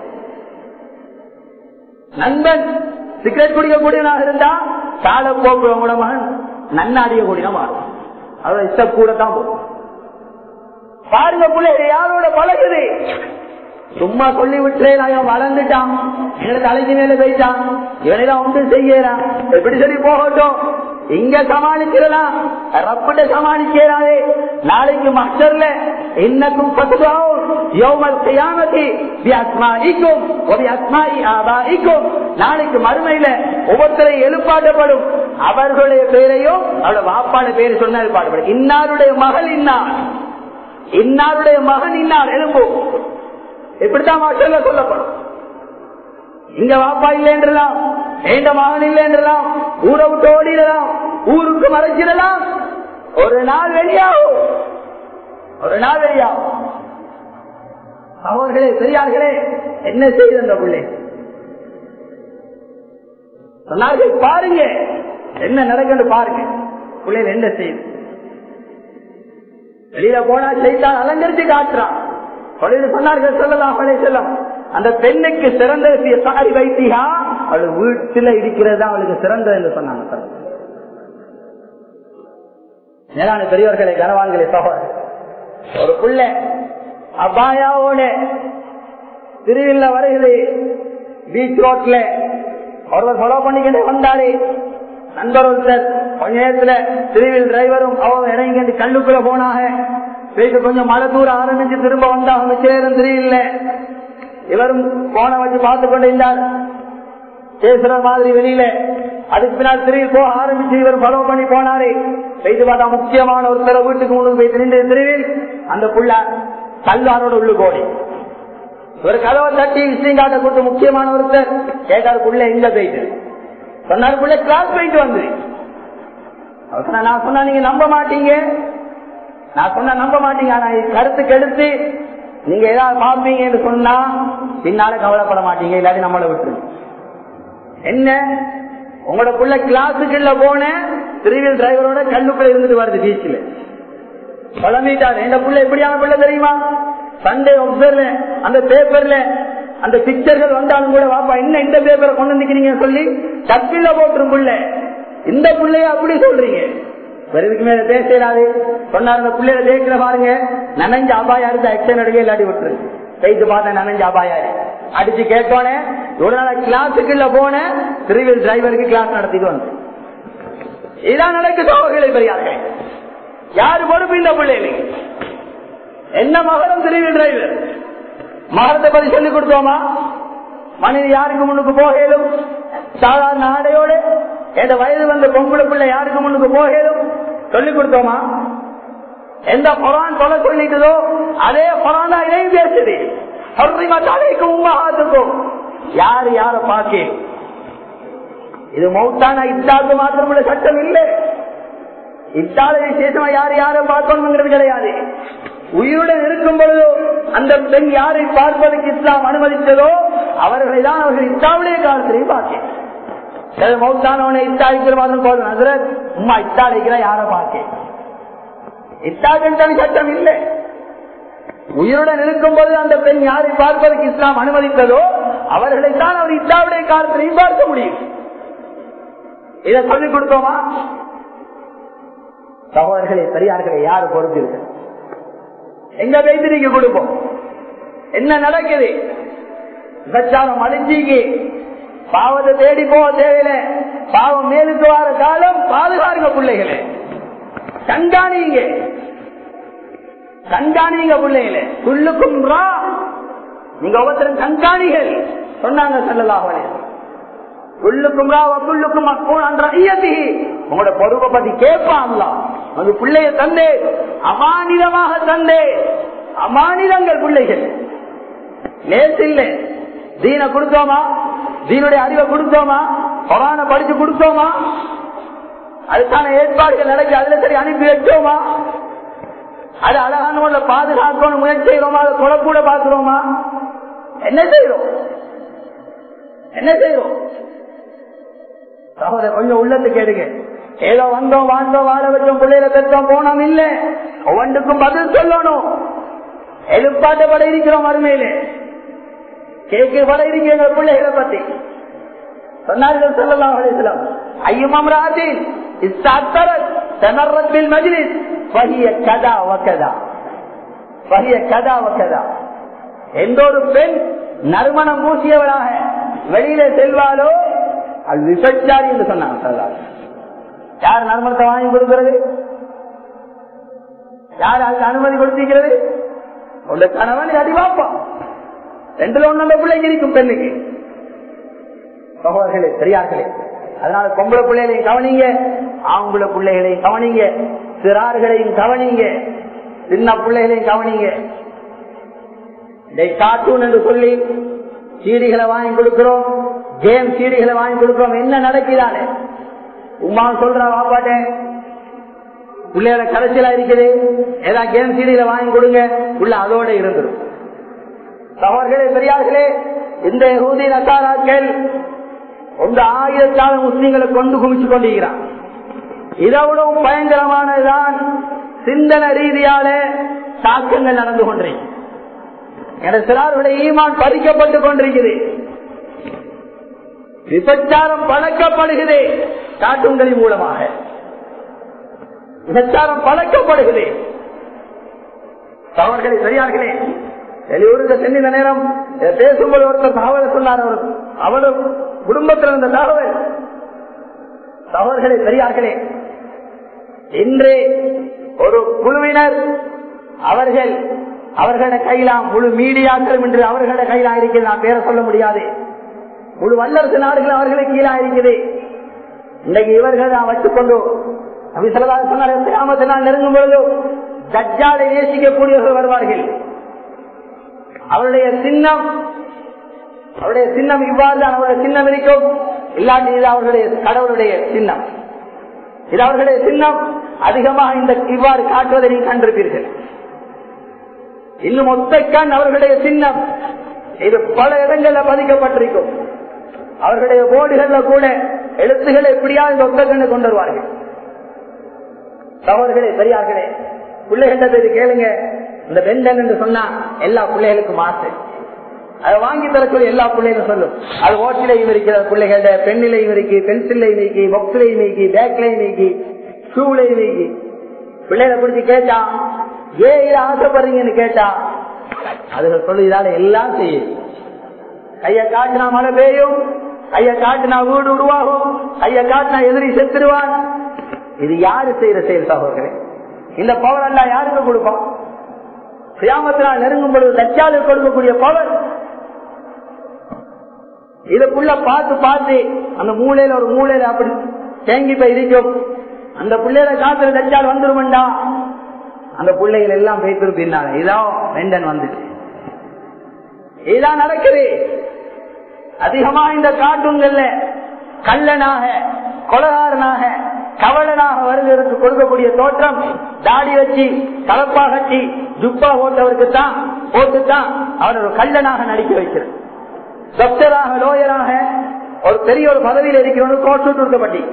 நண்பன் சிகரெட் குடிக்கக்கூடியவனாக இருந்தா கால போக்குவங்கள மகன் நன்னாடிய கூடிய மாறும் அதான் இஷ்ட கூட தான் போகும் பாருங்க பிள்ளை யாரோட பழகுது சும்மா சொல்லி விட்டுறேன் அவன் வளர்ந்துட்டான் எங்களை தலைக்கு மேல போயிட்டான் இவனை தான் ஒன்றும் செய்யறான் எப்படி சொல்லி போகட்டும் இங்க சமாளிக்கிறலாம் ரப்பிட்ட சமாளிக்கிறாரே நாளைக்கு மஸ்டர்ல இன்னக்கும் பத்துதாவும் யோமல் கியாமதி பி அஸ்மாஇக்கும் ஒபி அஸ்மாஇ ஆபாஇக்கும் நாளைக்கு மறுமையில ஒவ்வொருத்தரை எழுப்பாட்டப்படும் அவர்களுடைய பேரையும் அவரோட வாப்பாட பேரை சொன்ன எழுப்பாடப்படும் இன்னாருடைய மகள் இன்னார் இன்னாருடைய மகன் இன்னார் எழும்பும் இப்படித்தான் மக்கள்ல சொல்லப்படும் இங்க வாப்பா இல்லைன்றலாம் ஏண்ட மகன் இல்லைன்றலாம் ஊரை விட்டு ஓடிடலாம் ஊருக்கு மறைச்சிடலாம் ஒரு நாள் வெளியாகும் ஒரு நாள் வெளியாகும் அவர்களே பெரியார்களே என்ன செய்யுது அந்த பிள்ளை சொன்னார்கள் பாருங்க என்ன நடக்குன்னு பாருங்க பிள்ளைகள் என்ன செய்யுது வெளியில போனா செய்தான் அலங்கரிச்சு காட்டுறான் தொழில் சொன்னார்கள் சொல்லலாம் அவளை செல்லம் அந்த பெண்ணுக்கு சிறந்த சாரி வைத்தியா அவள் வீட்டுல இருக்கிறதா அவளுக்கு சிறந்தது என்று சொன்னாங்க மேலான பெரியவர்களை கனவான்களை சகோதரர் ஒரு பிள்ளை அபாயாவோட திருவில்ல வருகிறது பீச் ரோட்ல ஒருவர் ஃபாலோ பண்ணிக்கிட்டு வந்தாரு நண்பர் ஒருத்தர் கொஞ்ச நேரத்துல திருவில் டிரைவரும் அவங்க இறங்கி கல்லுக்குள்ள போனாங்க போயிட்டு கொஞ்சம் மழை தூரம் ஆரம்பிச்சு திரும்ப வந்தாங்க மிச்சம் தெரியல இவரும் போன வச்சு பார்த்து கொண்டு இருந்தார் பேசுற மாதிரி வெளியில அதுக்கு பின்னால் திருவில் போக ஆரம்பிச்சு இவர் ஃபாலோ பண்ணி போனாரு போயிட்டு பார்த்தா முக்கியமான ஒருத்தர வீட்டுக்கு முன்னு போயிட்டு நின்று திருவில் அந்த புள்ள கல்லாரோட உள்ளு கோடி ஒரு கதவை தட்டி விஷயம் காட்ட கொடுத்து முக்கியமான ஒருத்தர் கேட்டார் புள்ள எங்க போயிட்டு சொன்னார் புள்ள கிளாஸ் போயிட்டு வந்து அவர் சொன்னா, நான் சொன்னா நீங்க நம்ப மாட்டீங்க நான் சொன்னா நம்ப மாட்டீங்க ஆனா இது கருத்துக்கு எடுத்து நீங்க ஏதாவது பார்ப்பீங்கன்னு சொன்னா பின்னால கவலைப்பட மாட்டீங்க இல்லாட்டி நம்மளை விட்டு என்ன உங்களோட புள்ள கிளாஸுக்குள்ள போன திருவியல் டிரைவரோட கல்லுக்குள்ள இருந்துட்டு வருது பீச்சில் குழம்பிட்டாரு இந்த புள்ள எப்படியான புள்ள தெரியுமா சண்டே ஒப்சர்ல அந்த பேப்பர்ல அந்த பிக்சர்கள் வந்தாலும் கூட வாப்பா என்ன இந்த பேப்பரை கொண்டு வந்துக்கிறீங்க சொல்லி தப்பில போட்டுரும் புள்ள இந்த புள்ளைய அப்படி சொல்றீங்க வெறுதுக்கு மேல பேசலாது சொன்னார் இந்த பிள்ளைய தேய்க்கிற பாருங்க நனைஞ்ச அபாயா இருந்தா எக்ஷன் எடுக்க இல்லாட்டி விட்டுரு கைத்து பார்த்தேன் நனைஞ்ச அபாயாரு அடிச்சு கேட்டோன்னே ஒரு நாள் கிளாஸுக்குள்ள போன திருவில் டிரைவருக்கு கிளாஸ் நடத்திட்டு வந்து இதான் நடக்குது அவர்களை பெரியார்கள் யாரு பொறுப்பு இந்த பிள்ளைகளுக்கு என்ன மகரம் திருவில் டிரைவர் மகரத்தை பத்தி சொல்லிக் கொடுத்தோமா மனித யாருக்கு முன்னுக்கு போகலும் சாதாரண ஆடையோடு எந்த வயது வந்த பொம்பளை பிள்ளை யாருக்கு முன்னுக்கு போகலும் சொல்லிக் கொடுத்தோமா எந்த குரான் தொலை சொல்லிட்டதோ அதே குரான் தான் இதையும் பேசுது தலைக்கும் உமாத்துக்கும் யாரு யார பாக்க இது மௌத்தான இத்தாக்கு மாத்திரமுள்ள சட்டம் இல்லை இத்தால விசேஷமா யாரு யாரும் பார்க்கணுங்கிறது கிடையாது உயிருடன் இருக்கும் பொழுதோ அந்த பெண் யாரை பார்ப்பதற்கு இஸ்லாம் அனுமதித்ததோ அவர்களை தான் அவர்கள் இத்தாவுடைய காலத்திலையும் பார்க்க மௌத்தானவனை இத்தா அடிக்கிற மாதிரி போதும் அதில் உமா இத்தா அடிக்கிற யார பார்க்க இத்தாக்கள் தனி சட்டம் இல்லை உயிருடன் இருக்கும் பொழுது அந்த பெண் யாரை பார்ப்பதற்கு இஸ்லாம் அனுமதித்ததோ அவர்களைத்தான் அவர் இத்தாவுடைய காலத்திலையும் பார்க்க முடியும் இதை சொல்லிக் கொடுத்தோமா சகோதரர்களே பெரியார்களே யாரு பொறுத்திருக்கு எங்க வைத்திருக்க கொடுப்போம் என்ன நடக்குது விபச்சாரம் அழிஞ்சிக்கு பாவத்தை தேடி போக தேவையில்லை பாவம் மேலுக்கு வர காலம் பாதுகாருங்க பிள்ளைகளே கண்காணிங்க கண்காணிங்க பிள்ளைகளே குள்ளுக்கும் ரா நீங்க ஒவ்வொருத்தரும் கண்காணிகள் சொன்னாங்க செல்லலாக உள்ளுக்கும் உள்ளுக்கும் உங்களோட பொறுப்பை பத்தி கேட்பான்ல உங்க பிள்ளைய தந்தே அமானிதமாக தந்தே அமானிதங்கள் பிள்ளைகள் லேசு இல்லை தீன கொடுத்தோமா தீனுடைய அறிவை கொடுத்தோமா கொரான படிச்சு கொடுத்தோமா அதுக்கான ஏற்பாடுகள் நடக்கி அதுல சரி அனுப்பி வச்சோமா அது அழகான முறையில பாதுகாக்கணும் முயற்சி செய்யறோமா அதை கொலை கூட பாக்குறோமா என்ன செய்யறோம் என்ன செய்யறோம் சகோதர கொஞ்சம் உள்ளத்து கேடுங்க ஏதோ வந்தோம் வாழ்ந்தோம் வாழ வச்சோம் பிள்ளைகளை பெற்றோம் போனோம் இல்ல ஒவ்வொன்றுக்கும் பதில் சொல்லணும் எழுப்பாட்டப்பட இருக்கிறோம் அருமையிலே கேட்க பட இருக்கிற பிள்ளைகளை பத்தி சொன்னார்கள் சொல்லலாம் அலிஸ்லாம் ஐயும் அம்ராஜின் இஸ்தாத்தரத் தனர்ரத்தில் மஜ்லிஸ் வகிய கதா வக்கதா வகிய கதா வக்கதா எந்த ஒரு பெண் நறுமணம் பூசியவளாக வெளியில செல்வாலோ அது விபச்சாரி என்று சொன்னாங்க சொல்லலாம் யார் நறுமணத்தை வாங்கி கொடுக்கிறது யார் அதுக்கு அனுமதி கொடுத்திருக்கிறது உங்க கணவன் அடிவாப்பான் ரெண்டுல ஒண்ணு அந்த பிள்ளைங்க இருக்கும் பெண்ணுக்கு சகோதரர்களே பெரியார்களே அதனால பொம்பளை பிள்ளைகளையும் கவனிங்க ஆம்பளை பிள்ளைகளையும் கவனிங்க சிறார்களையும் கவனிங்க சின்ன பிள்ளைகளையும் கவனிங்க இதை கார்ட்டூன் என்று சொல்லி சீடிகளை வாங்கி கொடுக்கிறோம் கேம் சீடிகளை வாங்கி கொடுக்கிறோம் என்ன நடக்கிறானே உமா சொல்ற வாப்பாட்டே பிள்ளையோட கடைசியில இருக்குது ஏதாவது கேம் சீடிகளை வாங்கி கொடுங்க உள்ள அதோட இருந்துடும் சகோதரர்களே பெரியார்களே இந்த ஹூதி நசாராக்கள் இந்த ஆயிரத்தால முஸ்லீம்களை கொண்டு குமிச்சு கொண்டிருக்கிறான் இதை விடவும் பயங்கரமானதுதான் சிந்தன ரீதியால தாக்கங்கள் நடந்து கொண்டிருக்கு எனது சிலாருடைய ஈமான் பறிக்கப்பட்டு கொண்டிருக்குது விபச்சாரம் பழக்கப்படுகிறது காட்டுங்களின் மூலமாக விபச்சாரம் பழக்கப்படுகிறது தவறுகளை சரியார்களே வெளியூருக்கு சென்றின நேரம் பேசும்போது ஒருத்தர் தகவலை சொன்னார் அவர் அவரும் குடும்பத்தில் இருந்த தகவல் தவறுகளை பெரியார்களே இன்று ஒரு குழுவினர் அவர்கள் அவர்களோட கையிலாம் முழு மீடியாக்களும் இன்று அவர்களோட கையிலா இருக்கிறது நான் பேர சொல்ல முடியாது முழு வல்லரசு நாடுகள் அவர்களுக்கு கீழா இருக்குது இன்னைக்கு இவர்கள் நான் வச்சுக்கொண்டு அப்படி சிலதாக சொன்னார் கிராமத்தை நான் நெருங்கும் பொழுது தஜ்ஜாலை நேசிக்கக்கூடியவர்கள் வருவார்கள் அவருடைய சின்னம் அவருடைய சின்னம் இவ்வாறு தான் அவருடைய சின்னம் இருக்கும் இல்லாட்டி இது அவர்களுடைய கடவுளுடைய சின்னம் இது அவர்களுடைய சின்னம் அதிகமாக இந்த இவ்வாறு காட்டுவதை நீங்கள் கண்டிருப்பீர்கள் இன்னும் ஒத்தைக்கண் அவர்களுடைய சின்னம் இது பல இடங்களில் பதிக்கப்பட்டிருக்கும் அவர்களுடைய போர்டுகள்ல கூட எழுத்துக்களை எப்படியாவது இந்த ஒத்தக்கண்ணை கொண்டு வருவார்கள் சகோதரர்களே பெரியார்களே பிள்ளைகிட்ட கேளுங்க இந்த வெண்டன் என்று சொன்னா எல்லா பிள்ளைகளுக்கும் ஆசை அதை வாங்கி தரக்கூடிய எல்லா பிள்ளைகளும் சொல்லும் அது ஓட்டிலையும் இருக்கிற பிள்ளைகள பெண்ணிலையும் இருக்கு பென்சிலையும் இருக்கு பொக்ஸ்லையும் இருக்கு பேக்லையும் இருக்கு ஷூலையும் இருக்கு பிள்ளைகளை பிடிச்சி கேட்டா ஏன் இதை ஆசைப்படுறீங்கன்னு கேட்டா அதுகள் சொல்லுதால எல்லாம் செய்யும் கைய காட்டினா மழை பெய்யும் கைய காட்டினா வீடு உருவாகும் கைய காட்டினா எதிரி செத்துருவான் இது யாரு செய்யற செயல் சகோதரர்களே இந்த பவர் அல்ல யாருக்கு கொடுப்பான் கிராமத்தினால் நெருங்கும் பொழுது தச்சாலு கொடுக்கக்கூடிய பவர் இதுக்குள்ள பார்த்து பார்த்து அந்த மூலையில ஒரு மூலையில அப்படி தேங்கி போய் இருக்கும் அந்த பிள்ளையில காத்துல தச்சால் வந்துருமெண்டா அந்த பிள்ளைகள் எல்லாம் பேய்த்திரு பின்னால இதான் வெண்டன் வந்துச்சு இதுதான் நடக்குது அதிகமா இந்த காட்டுங்கள்ல கல்லனாக கொலகாரனாக கவலனாக வருவதற்கு கொடுக்கக்கூடிய தோற்றம் தாடி வச்சு தலப்பா கட்டி துப்பா போட்டவருக்கு தான் போட்டுத்தான் அவர் ஒரு கல்லனாக நடிக்க வைக்கிறது டாக்டராக லோயராக ஒரு பெரிய ஒரு பதவியில் இருக்கிறவங்க கோட்டு கொடுக்கப்பட்டி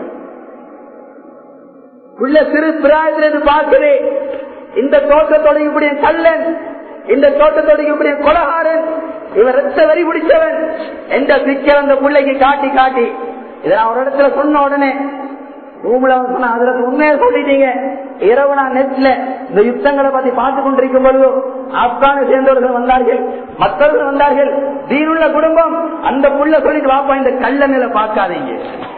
உள்ள சிறு பிராயத்திலிருந்து பார்க்குது இந்த தோட்டத்தோட இப்படி கல்லன் இந்த தோட்டத்தோட இப்படி கொலகாரன் இவன் ரத்த வரி பிடிச்சவன் எந்த பிக்சர் அந்த பிள்ளைக்கு காட்டி காட்டி இதை நான் ஒரு இடத்துல சொன்ன உடனே ரூம்ல சொன்ன அதுல உண்மையா சொல்லிட்டீங்க இரவு நான் நெட்ல இந்த யுத்தங்களை பத்தி பார்த்து கொண்டிருக்கும் பொழுது ஆப்கானை சேர்ந்தவர்கள் வந்தார்கள் மற்றவர்கள் வந்தார்கள் தீனுள்ள குடும்பம் அந்த புள்ள சொல்லிட்டு வாப்பா இந்த கள்ள நிலை பார்க்காதீங்க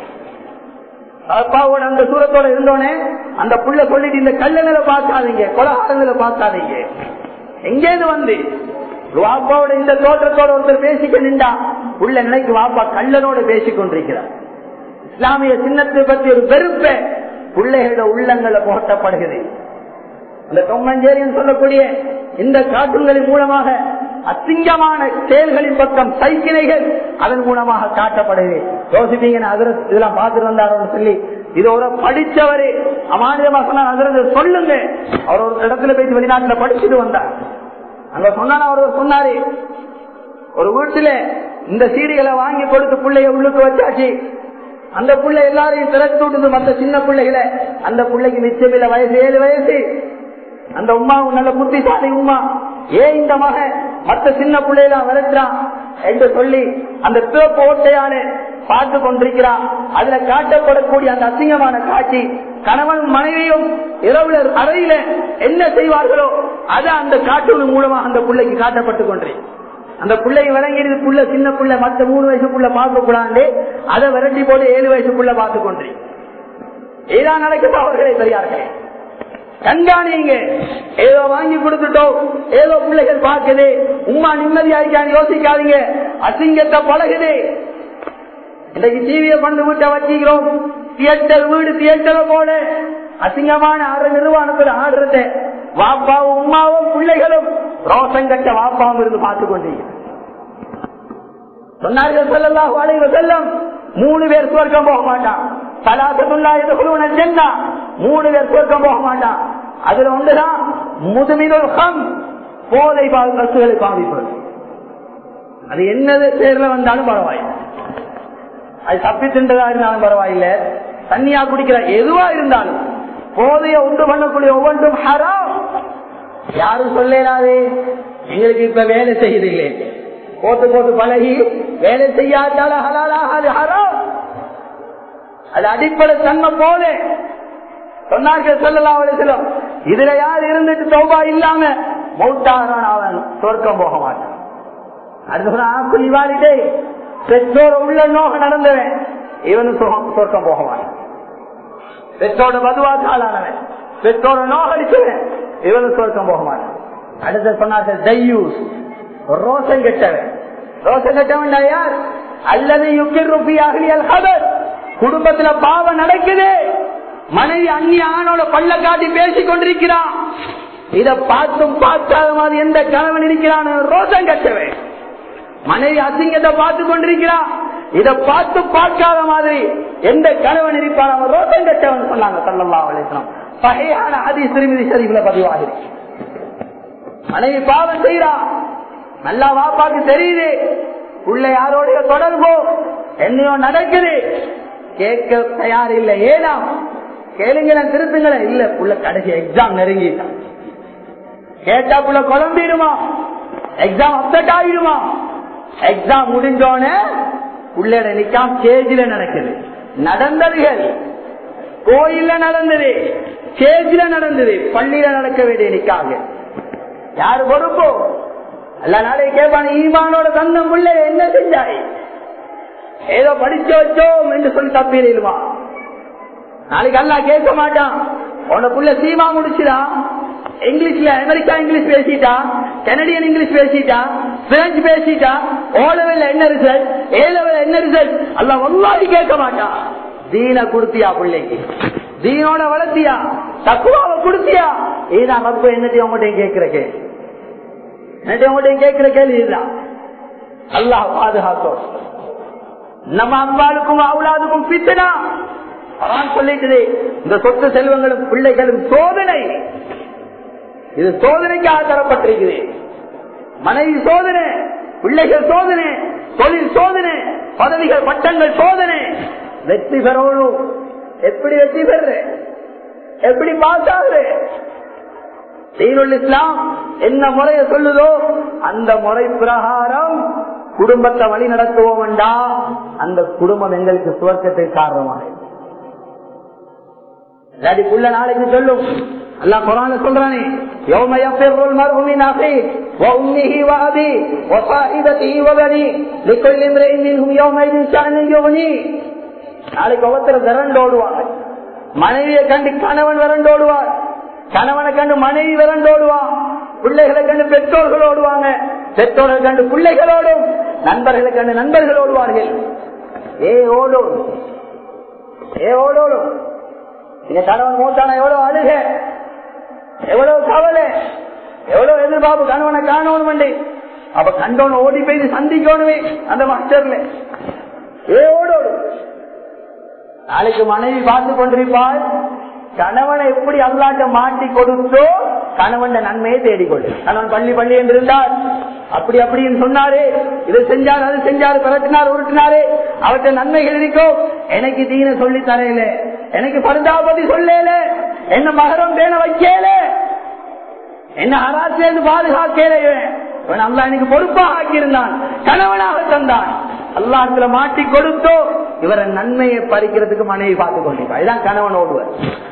அப்பாவோட அந்த சூரத்தோட இருந்தோனே அந்த புள்ள சொல்லிட்டு இந்த கள்ள நிலை பார்க்காதீங்க கொலகாரங்களை பார்க்காதீங்க எங்கேருந்து வந்து வாப்பாவோட இந்த தோற்றத்தோட ஒருத்தர் பேசிக்க நின்றா உள்ள நிலைக்கு வாப்பா கள்ளனோட பேசிக் கொண்டிருக்கிறார் இஸ்லாமிய சின்னத்தை பற்றி ஒரு வெறுப்ப பிள்ளைகளோட உள்ளங்களை போட்டப்படுகிறது இந்த தொங்கஞ்சேரின்னு சொல்லக்கூடிய இந்த காட்டுகளின் மூலமாக அசிங்கமான செயல்களின் பக்கம் சைக்கிளைகள் அதன் மூலமாக காட்டப்படுது யோசிப்பீங்க அதிர இதெல்லாம் பார்த்துட்டு வந்தாரோன்னு சொல்லி இது ஒரு படிச்சவரு அமானியமா சொன்னா அதிரது சொல்லுங்க அவர் ஒரு இடத்துல போய் வெளிநாட்டுல படிச்சுட்டு வந்தார் அங்க சொன்னா அவர் சொன்னாரு ஒரு வீட்டுல இந்த சீடிகளை வாங்கி கொடுத்து பிள்ளைய உள்ளுக்கு வச்சாச்சு அந்த பிள்ளை எல்லாரையும் திறத்து விட்டுது மற்ற சின்ன பிள்ளைகளை அந்த பிள்ளைக்கு நிச்சயமில்ல வயசு ஏழு வயசு அந்த உமாவும் நல்ல புத்திசாலி உமா ஏன் இந்த மக மற்ற சின்ன பிள்ளையெல்லாம் விரட்டுறான் என்று சொல்லி அந்த சிவப்பு ஓட்டையான பார்த்து கொண்டிருக்கிறான் அதுல காட்டப்படக்கூடிய அந்த அசிங்கமான காட்சி கணவன் மனைவியும் இரவுல அறையில என்ன செய்வார்களோ அது அந்த காட்டுவதன் மூலமாக அந்த பிள்ளைக்கு காட்டப்பட்டு கொண்டிருக்கு அந்த பிள்ளை விளங்கிடுது புள்ள சின்ன புள்ள மற்ற மூணு வயசுக்குள்ள பார்க்க கூடாது அதை விரட்டி போட்டு ஏழு வயசுக்குள்ள பார்த்து கொண்டிருக்கு ஏதான் நடக்குது அவர்களே பெரியார்களே கண்காணிங்க ஏதோ வாங்கி கொடுத்துட்டோம் ஏதோ பிள்ளைகள் பார்க்குது உமா நிம்மதியாயிருக்கான்னு யோசிக்காதீங்க அசிங்கத்தை பழகுது இன்னைக்கு டிவியை கொண்டு விட்ட வச்சுக்கிறோம் தியேட்டர் வீடு தியேட்டரை போல அசிங்கமான ஆறு நிர்வாணத்தில் ஆடுறது வாப்பாவும் உமாவும் பிள்ளைகளும் ரோசம் கட்ட வாப்பாவும் இருந்து பார்த்து கொண்டீங்க சொன்னார்கள் சொல்லலாம் வளைவு செல்லம் மூணு பேர் சுவர்க்கம் போக மாட்டான் சலாசத்துல்லா இது குழுவன ஜென்னா மூணு பேர் சுவர்க்கம் போக மாட்டான் அதுல ஒன்றுதான் முதுமினுல் ஹம் போதை கசுகளை பாதிப்பது அது என்னது பேர்ல வந்தாலும் பரவாயில்லை அது தப்பி தின்றதா இருந்தாலும் பரவாயில்லை தண்ணியா குடிக்கிற எதுவா இருந்தாலும் போதைய உண்டு பண்ணக்கூடிய ஒவ்வொன்றும் ஹராம் யாரும் சொல்லலாது எங்களுக்கு இப்ப வேலை செய்யுது இல்லை போட்டு போட்டு பழகி வேலை செய்யாதால ஹலாலாகாது ஹராம் அது அடிப்படை தன்மை போல சொன்னார்கள் சொல்லலாம் இதுல யார் இருந்துட்டு தௌபா இல்லாம மௌத்தாகிறான் அவன் சொர்க்கம் போக மாட்டான் அடுத்த இவாளிட்டே பெற்றோர் உள்ள நோக நடந்தவன் இவனு சொர்க்கம் போக மாட்டான் பெற்றோட மதுவாக்காளானவன் பெற்றோர நோகடிச்சவன் இவனு சொர்க்கம் போக மாட்டான் அடுத்த சொன்னார்கள் தையூஸ் ரோசம் கெட்டவன் ரோசம் கெட்டவன் யார் அல்லது யுக்கிர் ருபியாகலியல் ஹதர் குடும்பத்துல பாவம் நடக்குது மனைவி அந்நிய ஆணோட பள்ள காட்டி பேசிக் கொண்டிருக்கிறான் இத பார்த்தும் பார்க்காத மாதிரி எந்த கணவன் இருக்கிறான் ரோசம் கட்டவன் மனைவி அசிங்கத்தை பார்த்து கொண்டிருக்கிறான் இத பார்த்து பார்க்காத மாதிரி எந்த கணவன் இருப்பான் அவன் ரோசம் கட்டவன் சொன்னாங்க சல்லல்லா அலிஸ்லாம் பகையான அதி சிறுமிதி சரிவுல பதிவாகிறேன் மனைவி பாவம் செய்யறான் நல்லா வாப்பாக்கு தெரியுது உள்ள யாரோடைய தொடர்போ என்னையோ நடக்குது கேட்க தயார் இல்லை ஏனா கேளுங்களேன் திருத்துங்களேன் இல்ல புள்ள கடைசி எக்ஸாம் நெருங்கிட்டான் கேட்டா புள்ள குழம்பிடுமா எக்ஸாம் அப்செட் ஆகிடுமா எக்ஸாம் முடிஞ்சோன உள்ளட நிக்கா ஸ்டேஜில நடக்குது நடந்ததுகள் கோயில்ல நடந்தது ஸ்டேஜில நடந்தது பள்ளியில நடக்க வேண்டிய நிக்காங்க யாரு பொறுப்போ எல்லா நாளைக்கு கேட்பான ஈமானோட தந்தம் பிள்ளை என்ன செஞ்சாய் ஏதோ படிச்சு வச்சோம் என்று சொல்லி தப்பிடுமா நாளைக்கு அல்லா கேட்க மாட்டான் உனக்குள்ள சீமா முடிச்சுடா இங்கிலீஷ்ல அமெரிக்கா இங்கிலீஷ் பேசிட்டா கனடியன் இங்கிலீஷ் பேசிட்டா பிரெஞ்சு பேசிட்டா ஓ லெவல்ல என்ன ரிசல்ட் ஏ லெவல் என்ன ரிசல்ட் அல்ல ஒன்னாடி கேட்க மாட்டான் தீன கொடுத்தியா பிள்ளைக்கு தீனோட வளர்த்தியா தக்குவாவை கொடுத்தியா இதுதான் ரப்ப என்னத்தையும் உங்கள்கிட்ட கேட்கிற கேள்வி என்னத்தையும் உங்கள்கிட்ட கேட்கிற கேள்வி இதுதான் அல்லாஹ் பாதுகாத்தோம் நம்ம அம்பாளுக்கும் அவுலாதுக்கும் பித்தனா அதான் சொல்லிட்டு இந்த சொத்து செல்வங்களும் பிள்ளைகளும் சோதனை இது சோதனைக்காக தரப்பட்டிருக்குது மனைவி சோதனை பிள்ளைகள் சோதனை தொழில் சோதனை பதவிகள் பட்டங்கள் சோதனை வெற்றி பெறணும் எப்படி வெற்றி பெற எப்படி பாஸ் ஆகுற தீனுல் இஸ்லாம் என்ன முறையை சொல்லுதோ அந்த முறை பிரகாரம் குடும்பத்தை வழி நடத்துவோம்டா அந்த குடும்பம் எங்களுக்கு சுவர்க்கத்தை காரணமாக புள்ள நாளைக்கு சொல்லும் அல்லாஹ் குரான சொல்றானே يوم يفر المرء من اخيه وامه وابيه وصاحبته وبنيه لكل امرئ منهم يومئذ شأن يغنيه நாளைக்கு ஒவ்வொருத்தர் விரண்டு ஓடுவாங்க மனைவியை கண்டு கணவன் விரண்டு ஓடுவார் கணவனை கண்டு மனைவி விரண்டு ஓடுவான் பிள்ளைகளை கண்டு பெற்றோர்கள் ஓடுவாங்க பெற்றோர்கள் கண்டு பிள்ளைகளோடும் நண்பர்களை கண்டு நண்பர்கள் ஓடுவார்கள் ஏ ஓடும் ஏ ஓடோடும் நீங்க கணவன் மூத்தான எவ்வளவு அழுக எவ்வளவு கவலை எவ்வளவு எதிர்பார்ப்பு கணவனை காணணும் வண்டி அப்ப கண்டவன் ஓடி போய் சந்திக்கணுமே அந்த மாஸ்டர்ல ஏ ஓடோடும் நாளைக்கு மனைவி பார்த்து கொண்டிருப்பாள் கணவனை எப்படி அல்லாட்ட மாட்டி கொடுத்தோ கணவன் நன்மையை தேடிக்கொண்டு கணவன் பள்ளி பள்ளி என்று இருந்தார் அப்படி அப்படின்னு சொன்னாரு இது செஞ்சாரு அது செஞ்சாரு பிறட்டினார் உருட்டினாரு அவற்றை நன்மைகள் இருக்கும் எனக்கு தீன சொல்லி தரையில எனக்கு பரிதாபதி சொல்லல என்ன மகரம் பேண வைக்கல என்ன அராசியிலிருந்து பாதுகாக்கல இவன் அல்லா எனக்கு பொறுப்பாக ஆக்கியிருந்தான் கணவனாக தந்தான் அல்லாத்துல மாட்டி கொடுத்தோ இவரை நன்மையை பறிக்கிறதுக்கு மனைவி பார்த்து கொண்டிருப்பார் இதான் கணவன் ஓடுவார்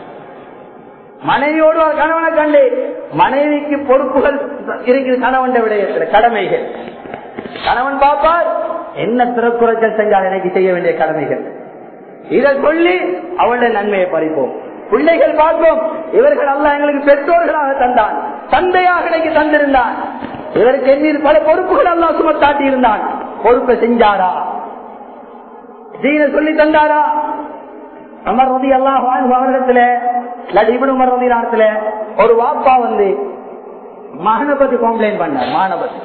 மனைவி ஓடுவார் கணவனை கண்டு மனைவிக்கு பொறுப்புகள் இருக்குது கணவன் விடயத்துல கடமைகள் கணவன் பார்ப்பார் என்ன திறக்குறைச்சல் செஞ்சால் எனக்கு செய்ய வேண்டிய கடமைகள் இதை சொல்லி அவளுடைய நன்மையை பறிப்போம் பிள்ளைகள் பார்ப்போம் இவர்கள் அல்ல எங்களுக்கு பெற்றோர்களாக தந்தான் தந்தையாக எனக்கு தந்திருந்தான் இவருக்கு எண்ணீர் பல பொறுப்புகள் அல்லா சுமத்தாட்டி இருந்தான் பொறுப்பை செஞ்சாரா தீன சொல்லி தந்தாரா அமர் ரதி அல்லாஹ் அவரிடத்துல இவனு உமர் ரதி நேரத்துல ஒரு வாப்பா வந்து மகனை பத்தி கம்ப்ளைண்ட் பண்ணார் மாணவதி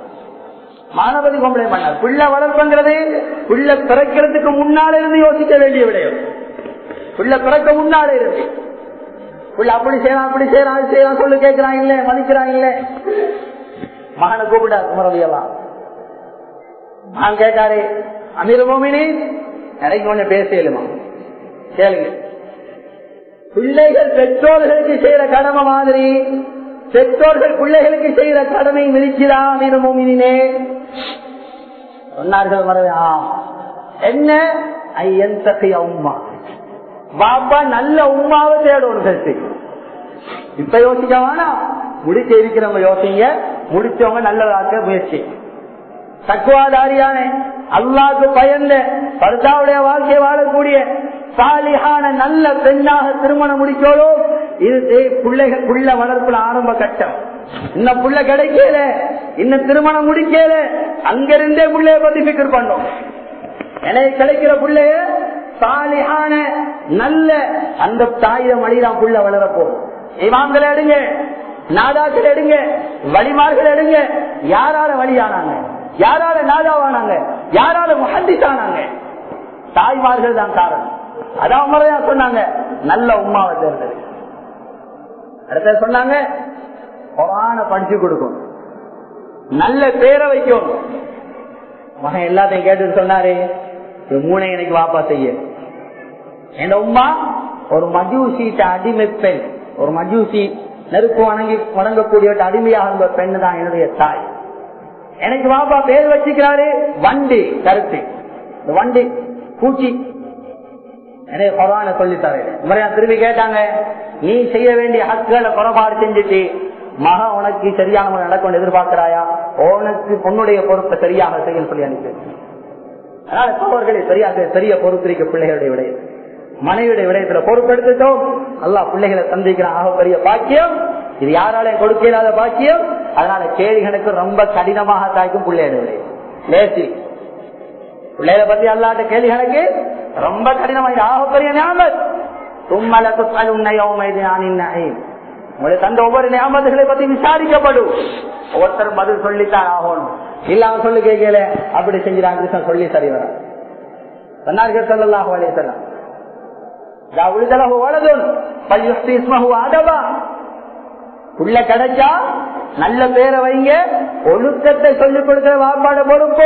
மாணவதி கம்ப்ளைண்ட் பண்ணார் பிள்ளை வளர்ப்புங்கிறது பிள்ளை பிறக்கிறதுக்கு முன்னால இருந்து யோசிக்க வேண்டிய விடயம் பிள்ளை பிறக்க முன்னால இருந்து பிள்ளை அப்படி செய்யலாம் அப்படி செய்யலாம் அது செய்யலாம் சொல்லு கேட்கிறாங்களே மதிக்கிறாங்களே மகனை கூப்பிட்டார் உமரதி எல்லாம் நான் கேட்டாரு அமீர் மோமினி எனக்கு கொஞ்சம் பேசலுமா கேளுங்க பிள்ளைகள் பெற்றோர்களுக்கு செய்யற கடமை மாதிரி பெற்றோர்கள் பிள்ளைகளுக்கு செய்யற கடமை மிதிக்கிறா அமீர் மோமினே சொன்னார்கள் மரவே என்ன ஐயன் தகைய உமா பாப்பா நல்ல உமாவை தேடணும் கருத்து இப்ப யோசிக்க வேணாம் முடிச்சு இருக்கிறவங்க யோசிங்க முடிச்சவங்க நல்லதாக்க முயற்சி தக்குவாதாரியான அல்லாக்கு பயந்த பர்தாவுடைய வாழ்க்கை வாழக்கூடிய சாலியான நல்ல பெண்ணாக திருமணம் முடிக்கோளோ இது பிள்ளைகள் புள்ள வளர்ப்புல ஆரம்ப கட்டம் இன்னும் புள்ள கிடைக்கல இன்னும் திருமணம் முடிக்கல அங்கிருந்தே பிள்ளைய பத்தி பிக்கர் பண்ணோம் எனக்கு கிடைக்கிற பிள்ளைய சாலியான நல்ல அந்த தாயிர மணிதான் புள்ள வளரப்போம் இமாம்களை எடுங்க நாதாக்கள் எடுங்க வழிமார்கள் எடுங்க யாரால வழியானாங்க யாரால நாதாவானாங்க யாரால முஹந்திசானாங்க தாய்மார்கள் தான் காரணம் அதான் முறையா சொன்னாங்க நல்ல உமாவை தேர்ந்தது அடுத்த சொன்னாங்க குரான படிச்சு கொடுக்கும் நல்ல பேரை வைக்கும் மகன் எல்லாத்தையும் கேட்டு சொன்னாரு மூணை எனக்கு வாப்பா செய்ய என் உமா ஒரு மஜூசிட்ட அடிமை பெண் ஒரு மஜூசி நெருப்பு வணங்கி வணங்கக்கூடிய அடிமையாக இருந்த பெண் தான் என்னுடைய தாய் எனக்கு பாப்பா பேர் வச்சுக்கிறாரு வண்டி கருத்து இந்த வண்டி பூச்சி எனக்கு பரவாயில்ல சொல்லித்தாரு முறையா திரும்பி கேட்டாங்க நீ செய்ய வேண்டிய ஹக்குகளை குறைபாடு செஞ்சுட்டு மக உனக்கு சரியான முறை நடக்கும் எதிர்பார்க்கிறாயா உனக்கு பொண்ணுடைய பொறுப்பை சரியாக செய்ய சொல்லி அனுப்பி அதனால சோழர்களே சரியாக பெரிய பொறுப்பிருக்க பிள்ளைகளுடைய விடயம் மனைவியுடைய விடயத்துல பொறுப்பெடுத்துட்டோம் அல்லா பிள்ளைகளை சந்திக்கிற ஆக பெரிய பாக்கியம் இது யாராலையும் கொடுக்க இல்லாத பாக்கியம் அதனால கேள்விகளுக்கு ரொம்ப கடினமாக தாய்க்கும் பிள்ளைகளுடைய லேசி பிள்ளைகளை பத்தி அல்லாட்ட கேள்விகளுக்கு ரொம்ப கடினமாக ஆக பெரிய ஞாபகம் தும்மல துப்பல் உன்னை உங்களை தந்த ஒவ்வொரு ஞாபகங்களை பத்தி விசாரிக்கப்படும் ஒவ்வொருத்தரும் பதில் சொல்லித்தான் ஆகணும் இல்லாம சொல்லி கேட்கல அப்படி செஞ்சிடாங்க சொல்லி சரி வர சொன்னார்கள் சொல்லலாம் அலையம் உள்ள கிடைச்சா நல்ல பேரை வைங்க ஒழுக்கத்தை சொல்லிக் கொடுக்கிற வாப்பாட பொறுப்பு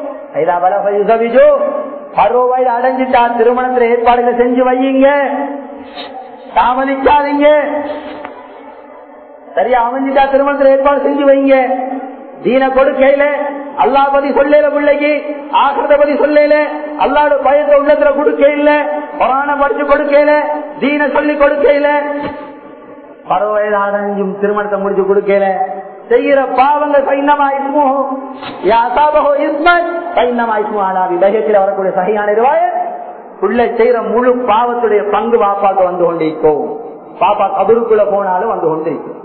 பருவ வயது அடைஞ்சிட்டா திருமணத்துல ஏற்பாடுகளை செஞ்சு வையுங்க தாமதிக்காதீங்க சரியா அமைஞ்சிட்டா திருமணத்துல ஏற்பாடு செஞ்சு வைங்க தீன கொடுக்கையில அல்லா பதி சொல்லல பிள்ளைக்கு ஆகிறத பதி சொல்லல அல்லாட பயத்தை உள்ளத்துல கொடுக்கையில புராணம் படிச்சு கொடுக்கையில தீன சொல்லி கொடுக்கையில பரவயதானும் திருமணத்தை முடிச்சு கொடுக்கல செய்யற பாவங்கள் பைனமா இஸ்மோ யாசாபகோ இஸ்மத் பைனமா இஸ்மோ ஆனா விதகத்தில் வரக்கூடிய சகையான இருவாய உள்ள செய்யற முழு பாவத்துடைய பங்கு பாப்பாக்கு வந்து கொண்டிருக்கும் பாப்பா கபருக்குள்ள போனாலும் வந்து கொண்டிருக்கும்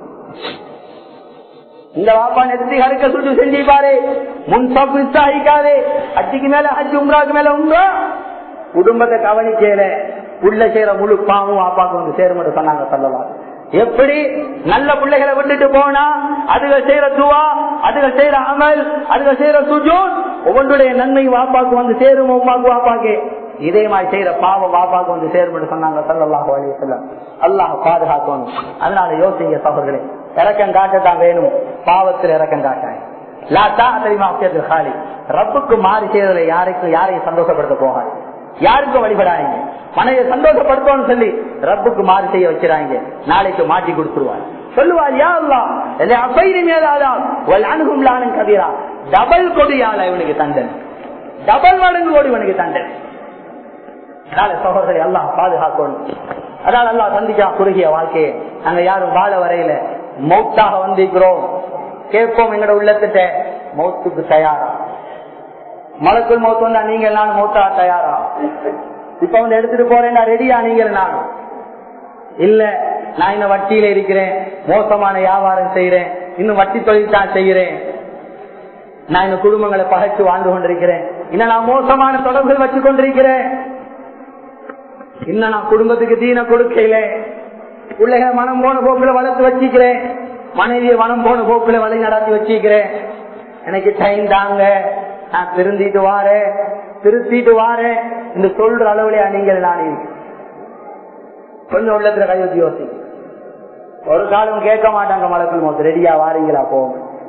இந்த பாப்பா நெத்தி கருக்க சுட்டு செஞ்சிருப்பாரு முன் சப்பு உற்சாகிக்காது அச்சுக்கு மேல அச்சு உம்ராக்கு மேல உம்ரா குடும்பத்தை கவனிக்கல உள்ள செய்யற முழு பாவம் பாப்பாக்கு வந்து சேருமென்று சொன்னாங்க சொல்லலாம் எப்படி நல்ல பிள்ளைகளை விட்டுட்டு போனா அதுகள் செய்யற துவா அதுகள் செய்யற அமல் அதுகள் செய்யற சுஜூன் ஒவ்வொன்றுடைய நன்மை வாப்பாக்கு வந்து சேரும் உமாக்கு வாப்பாக்கு இதே மாதிரி செய்யற பாவம் வாப்பாக்கு வந்து சேரும் சொன்னாங்க சல்லாஹ் அலி சொல்லம் அல்லாஹ் பாதுகாக்கணும் அதனால யோசிங்க சகோதரர்களே இறக்கம் காட்டத்தான் வேணும் பாவத்தில் இறக்கம் காட்டாங்க காலி ரப்புக்கு மாறி செய்யறதுல யாருக்கும் யாரையும் சந்தோஷப்படுத்த போகாது யாருக்கும் வழிபடாங்க மனையை சந்தோஷப்படுத்தோம்னு சொல்லி ரப்புக்கு மாறு செய்ய வச்சுறாங்க நாளைக்கு மாட்டி கொடுத்துருவார் சொல்லுவார் யா அல்லா அப்பைரி மேலாதான் அணுகும் லானும் கதிரா டபுள் கொடியால இவனுக்கு தண்டனை டபுள் மடங்கு கோடி இவனுக்கு தண்டனை அதனால சகோதரி எல்லாம் பாதுகாக்கணும் அதனால எல்லாம் சந்திக்கா குறுகிய வாழ்க்கையை நாங்க யாரும் வாழ வரையில மௌத்தாக வந்திருக்கிறோம் கேட்போம் எங்கட உள்ளத்திட்ட மௌத்துக்கு தயாரா மலக்குள் மௌத்து வந்தா நீங்க நான் மௌத்தா தயாரா இப்ப வந்து எடுத்துட்டு போறேன் ரெடியா நீங்க நானும் இல்ல நான் இந்த வட்டியில இருக்கிறேன் மோசமான வியாபாரம் செய்யறேன் இன்னும் வட்டி தொழில் தான் செய்யறேன் நான் இந்த குடும்பங்களை பகைச்சு வாழ்ந்து கொண்டிருக்கிறேன் இன்னும் நான் மோசமான தொடர்புகள் வச்சு கொண்டிருக்கிறேன் இன்னும் நான் குடும்பத்துக்கு தீன கொடுக்கல பிள்ளைகளை மனம் போன போக்குல வளர்த்து வச்சுக்கிறேன் மனைவியை மனம் போன போக்குல வழி நடத்தி வச்சுக்கிறேன் எனக்கு டைம் தாங்க நான் திருந்திட்டு வாரேன் திருத்திட்டு வாரேன் இந்த சொல்ற அளவுல நீங்கள் நான் கொஞ்சம் உள்ளத்துல கை வச்சு யோசி ஒரு காலம் கேட்க மாட்டாங்க மலக்குள் மோத்து ரெடியா வாரீங்களா போ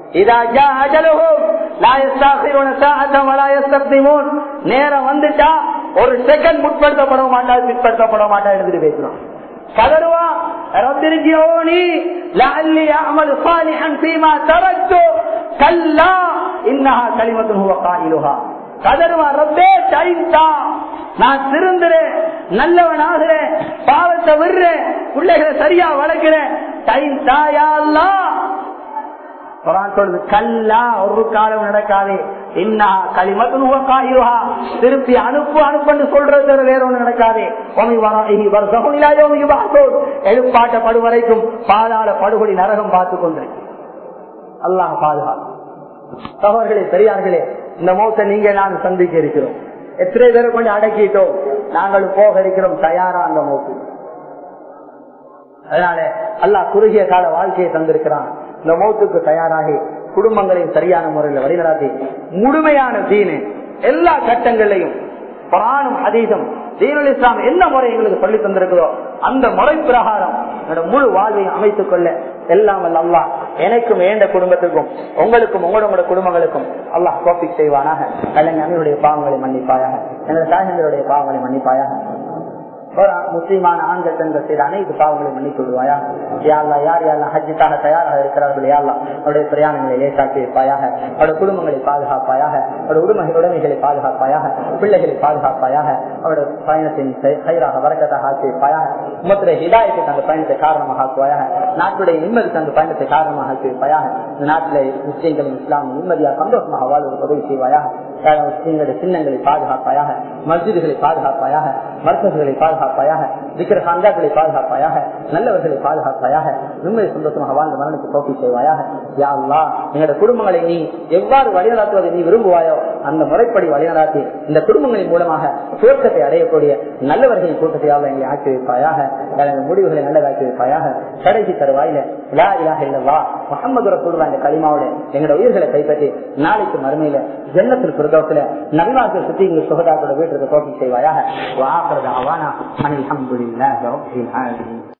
நேரம் வந்துட்டா ஒரு செகண்ட் முற்படுத்தப்பட மாட்டா பிற்படுத்தப்பட மாட்டா எடுத்துட்டு பேசுறோம் கதருவா ரத்திருக்கியோனி லஅல்லி அமல் சாலிஹன் ஃபீமா தரக்து கல்லா இன்னஹா கலிமத்துன் ஹுவ காயிலுஹா கதருவா ரப்பே டைம் தான் நான் திருந்துறேன் நல்லவன் ஆகுறேன் பாவத்தை விடுறேன் பிள்ளைகளை சரியா வளர்க்கிறேன் டைம் தாயா சொல்லுது கல்லா ஒரு காலம் நடக்காது என்ன களிமத்து திருப்பி அனுப்பு அனுப்பு சொல்றது வேற ஒண்ணு நடக்காது எழுப்பாட்டப்படு வரைக்கும் பாதாள படுகொடி நரகம் பார்த்து கொண்டிருக்கு அல்லாஹ் பாதுகாப்பு சகோதரர்களே பெரியார்களே இந்த மௌத்தை நீங்க நான் சந்திக்க இருக்கிறோம் எத்தனை பேரை கொண்டு அடக்கிட்டோம் நாங்கள் போக இருக்கிறோம் தயாரா அந்த மௌத்து அதனால அல்லாஹ் குறுகிய கால வாழ்க்கையை தந்திருக்கிறான் இந்த மௌத்துக்கு தயாராகி குடும்பங்களையும் சரியான முறையில் வழிநடாத்தி முழுமையான தீனு எல்லா கட்டங்களையும் புராணம் அதீதம் தீனுல் இஸ்லாம் என்ன முறை எங்களுக்கு சொல்லி தந்திருக்கிறதோ அந்த முறை பிரகாரம் என்னோட முழு வாழ்வை அமைத்துக் கொள்ள எல்லாம் அல்லா எனக்கும் ஏண்ட குடும்பத்துக்கும் உங்களுக்கும் உங்களோட குடும்பங்களுக்கும் அல்லாஹ் கோப்பி செய்வானாக கலைஞர்களுடைய பாவங்களை மன்னிப்பாயாக எனது தாயந்தருடைய பாவங்களை மன்னிப்பாயாக முஸ்லீமான ஆண்கள் பெண்கள் செய்த அனைத்து பாவங்களை மன்னித்து விடுவாயா யாழ்லா யார் யாரெல்லாம் ஹஜ்ஜுக்காக தயாராக இருக்கிறார்கள் யாழ்லா அவருடைய பிரயாணங்களை லேசாக்கி வைப்பாயாக அவருடைய குடும்பங்களை பாதுகாப்பாயாக அவருடைய உரிமை உடைமைகளை பாதுகாப்பாயாக பிள்ளைகளை பாதுகாப்பாயாக அவருடைய பயணத்தின் கயிறாக வரக்கத்தாக ஆக்கி வைப்பாயாக உமத்துடைய ஹிதாயத்துக்கு அந்த பயணத்தை காரணமாக ஆக்குவாயாக நாட்டுடைய நிம்மதிக்கு அந்த பயணத்தை காரணமாக ஆக்கி வைப்பாயாக இந்த நாட்டிலே முஸ்லீம்களும் இஸ்லாம் நிம்மதியாக சந்தோஷமாக வாழ்வதற்கு உதவி செய்வாயாக முஸ்லீம்களுடைய சின்னங்களை பாதுகாப்பாயாக மஸ்ஜிதுகளை பாதுகாப்பாயாக மருத்துவர்களை பாதுகாப்பாயாக விக்கிர சாந்தாக்களை பாதுகாப்பாயாக நல்லவர்களை பாதுகாப்பாயாக நிம்மதி சந்தோஷமாக வாழ்ந்த மரணத்தை போக்கி செய்வாயாக யா அல்லா எங்களுடைய குடும்பங்களை நீ எவ்வாறு வழிநடாத்துவதை நீ விரும்புவாயோ அந்த முறைப்படி வழிநடாத்தி இந்த குடும்பங்களின் மூலமாக சுவர்க்கத்தை அடையக்கூடிய நல்லவர்களின் கூட்டத்தையாக எங்களை ஆக்கி வைப்பாயாக எனது முடிவுகளை நல்லதாக்கி வைப்பாயாக கடைசி தருவாயில லா இலாக இல்லவா முகமது ரசூல்லா இந்த களிமாவோட எங்களோட உயிர்களை கைப்பற்றி நாளைக்கு மறுமையில ஜன்னத்தில் பிரதோத்துல நபிவாசல் சுத்தி இங்க சுகதாக்களோட வீட்டுக்கு தோக்கி செய்வாயாக வாக்குறது அவானா அனில் அஹமதுல்லாஹி ரப்பில் ஆலமீன்